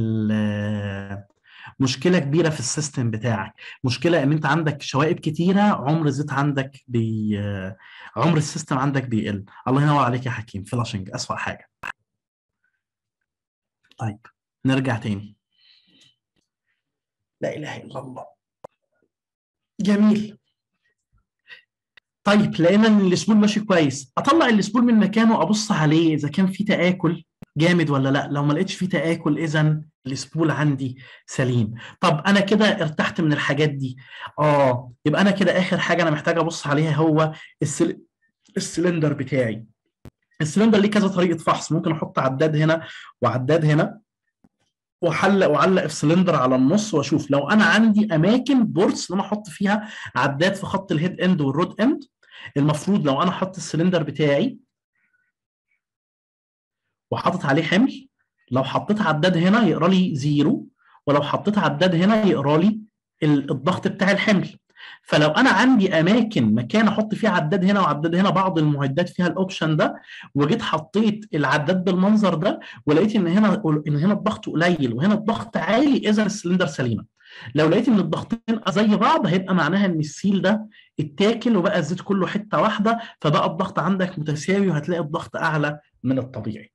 مشكله كبيره في السيستم بتاعك مشكله ان انت عندك شوائب كتيره عمر الزيت عندك بي عمر السيستم عندك بيقل الله ينور عليك يا حكيم فلاشنج اسوأ حاجه طيب نرجع تاني لا اله الا الله جميل طيب لقينا ان الاسبول ماشي كويس اطلع الاسبول من مكانه ابص عليه اذا كان في تاكل جامد ولا لا لو ما لقيتش في تاكل اذا السبول عندي سليم طب انا كده ارتحت من الحاجات دي اه يبقى انا كده اخر حاجه انا محتاج ابص عليها هو السل... السلندر بتاعي السلندر ليه كذا طريقه فحص ممكن احط عداد هنا وعداد هنا واحلق واعلق السلندر على النص واشوف لو انا عندي اماكن بورتس ان انا احط فيها عداد في خط الهيد اند والرود اند المفروض لو انا احط السلندر بتاعي وحاطط عليه حمل لو حطيت عداد هنا يقرا لي زيرو ولو حطيت عداد هنا يقرا لي الضغط بتاع الحمل فلو انا عندي اماكن مكان احط فيه عداد هنا وعداد هنا بعض المعدات فيها الاوبشن ده وجيت حطيت العداد بالمنظر ده ولقيت ان هنا ان هنا الضغط قليل وهنا الضغط عالي اذا السلندر سليمه لو لقيت ان الضغطين زي بعض هيبقى معناها ان السيل ده اتاكل وبقى الزيت كله حته واحده فبقى الضغط عندك متساوي وهتلاقي الضغط اعلى من الطبيعي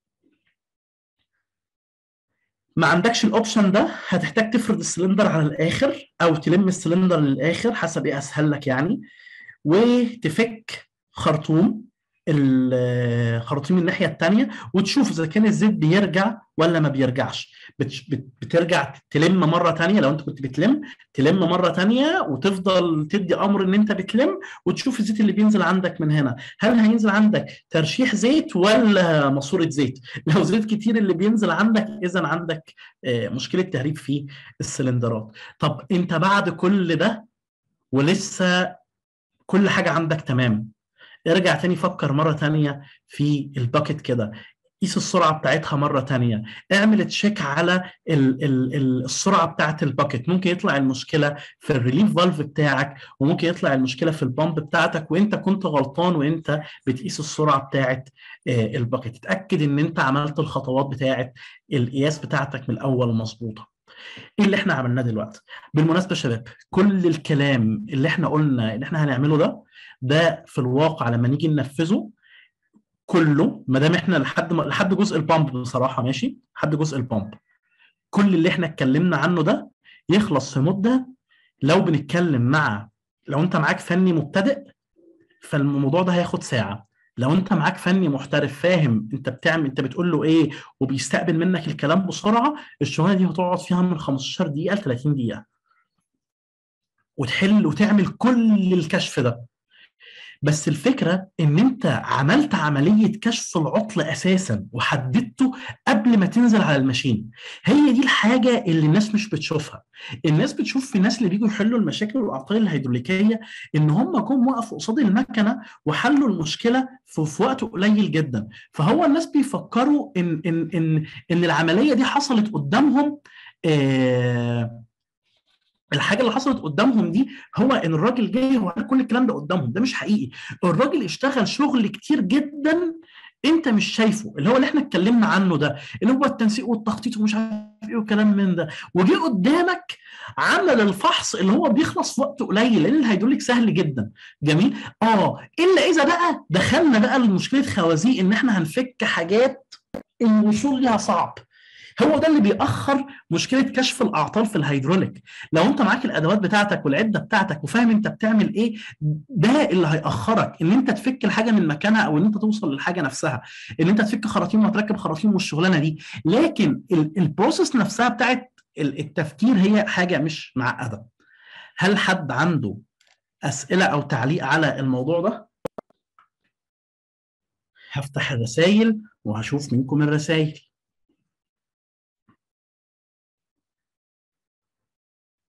ما عندكش الاوبشن ده هتحتاج تفرد السلندر على الاخر او تلم السلندر للاخر حسب ايه اسهل لك يعني وتفك خرطوم الخراطيم الناحيه الثانيه وتشوف اذا كان الزيت بيرجع ولا ما بيرجعش بترجع تلم مره ثانيه لو انت كنت بتلم تلم مره ثانيه وتفضل تدي امر ان انت بتلم وتشوف الزيت اللي بينزل عندك من هنا هل هينزل عندك ترشيح زيت ولا ماسوره زيت لو زيت كتير اللي بينزل عندك اذا عندك مشكله تهريب في السلندرات طب انت بعد كل ده ولسه كل حاجه عندك تمام ارجع تاني فكر مرة تانية في الباكت كده قيس السرعة بتاعتها مرة تانية اعمل تشيك على ال ال ال السرعة بتاعت الباكت ممكن يطلع المشكلة في الريليف فالف بتاعك وممكن يطلع المشكلة في البامب بتاعتك وانت كنت غلطان وانت بتقيس السرعة بتاعت الباكت اتأكد ان انت عملت الخطوات بتاعت القياس بتاعتك من الاول مظبوطة ايه اللي احنا عملناه دلوقتي بالمناسبه يا شباب كل الكلام اللي احنا قلنا ان احنا هنعمله ده ده في الواقع لما نيجي ننفذه كله ما دام احنا لحد ما لحد جزء البامب بصراحه ماشي لحد جزء البامب كل اللي احنا اتكلمنا عنه ده يخلص في مده لو بنتكلم مع لو انت معاك فني مبتدئ فالموضوع ده هياخد ساعه لو انت معاك فني محترف فاهم انت بتعمل انت بتقول له ايه وبيستقبل منك الكلام بسرعه الشغلانه دي هتقعد فيها من 15 دقيقه ل 30 دقيقه وتحل وتعمل كل الكشف ده بس الفكره ان انت عملت عمليه كشف العطل اساسا وحددته قبل ما تنزل على الماشين هي دي الحاجه اللي الناس مش بتشوفها الناس بتشوف في الناس اللي بيجوا يحلوا المشاكل والاعطال الهيدروليكيه ان هم جم وقفوا قصاد المكنه وحلوا المشكله في, في وقت قليل جدا فهو الناس بيفكروا ان ان ان ان العمليه دي حصلت قدامهم آه الحاجه اللي حصلت قدامهم دي هو ان الراجل جاي وعمل كل الكلام ده قدامهم ده مش حقيقي الراجل اشتغل شغل كتير جدا انت مش شايفه اللي هو اللي احنا اتكلمنا عنه ده اللي هو التنسيق والتخطيط ومش عارف ايه وكلام من ده وجه قدامك عمل الفحص اللي هو بيخلص في وقت قليل لان الهيدروليك سهل جدا جميل اه الا اذا بقى دخلنا بقى لمشكله خوازيق ان احنا هنفك حاجات الوصول ليها صعب هو ده اللي بيأخر مشكلة كشف الأعطال في الهيدروليك لو أنت معاك الأدوات بتاعتك والعدة بتاعتك وفاهم أنت بتعمل إيه ده اللي هيأخرك إن أنت تفك الحاجة من مكانها أو إن أنت توصل للحاجة نفسها إن أنت تفك خراطيم وتركب خراطيم والشغلانة دي لكن البروسيس نفسها بتاعت التفكير هي حاجة مش معقدة هل حد عنده أسئلة أو تعليق على الموضوع ده؟ هفتح الرسائل وهشوف منكم الرسائل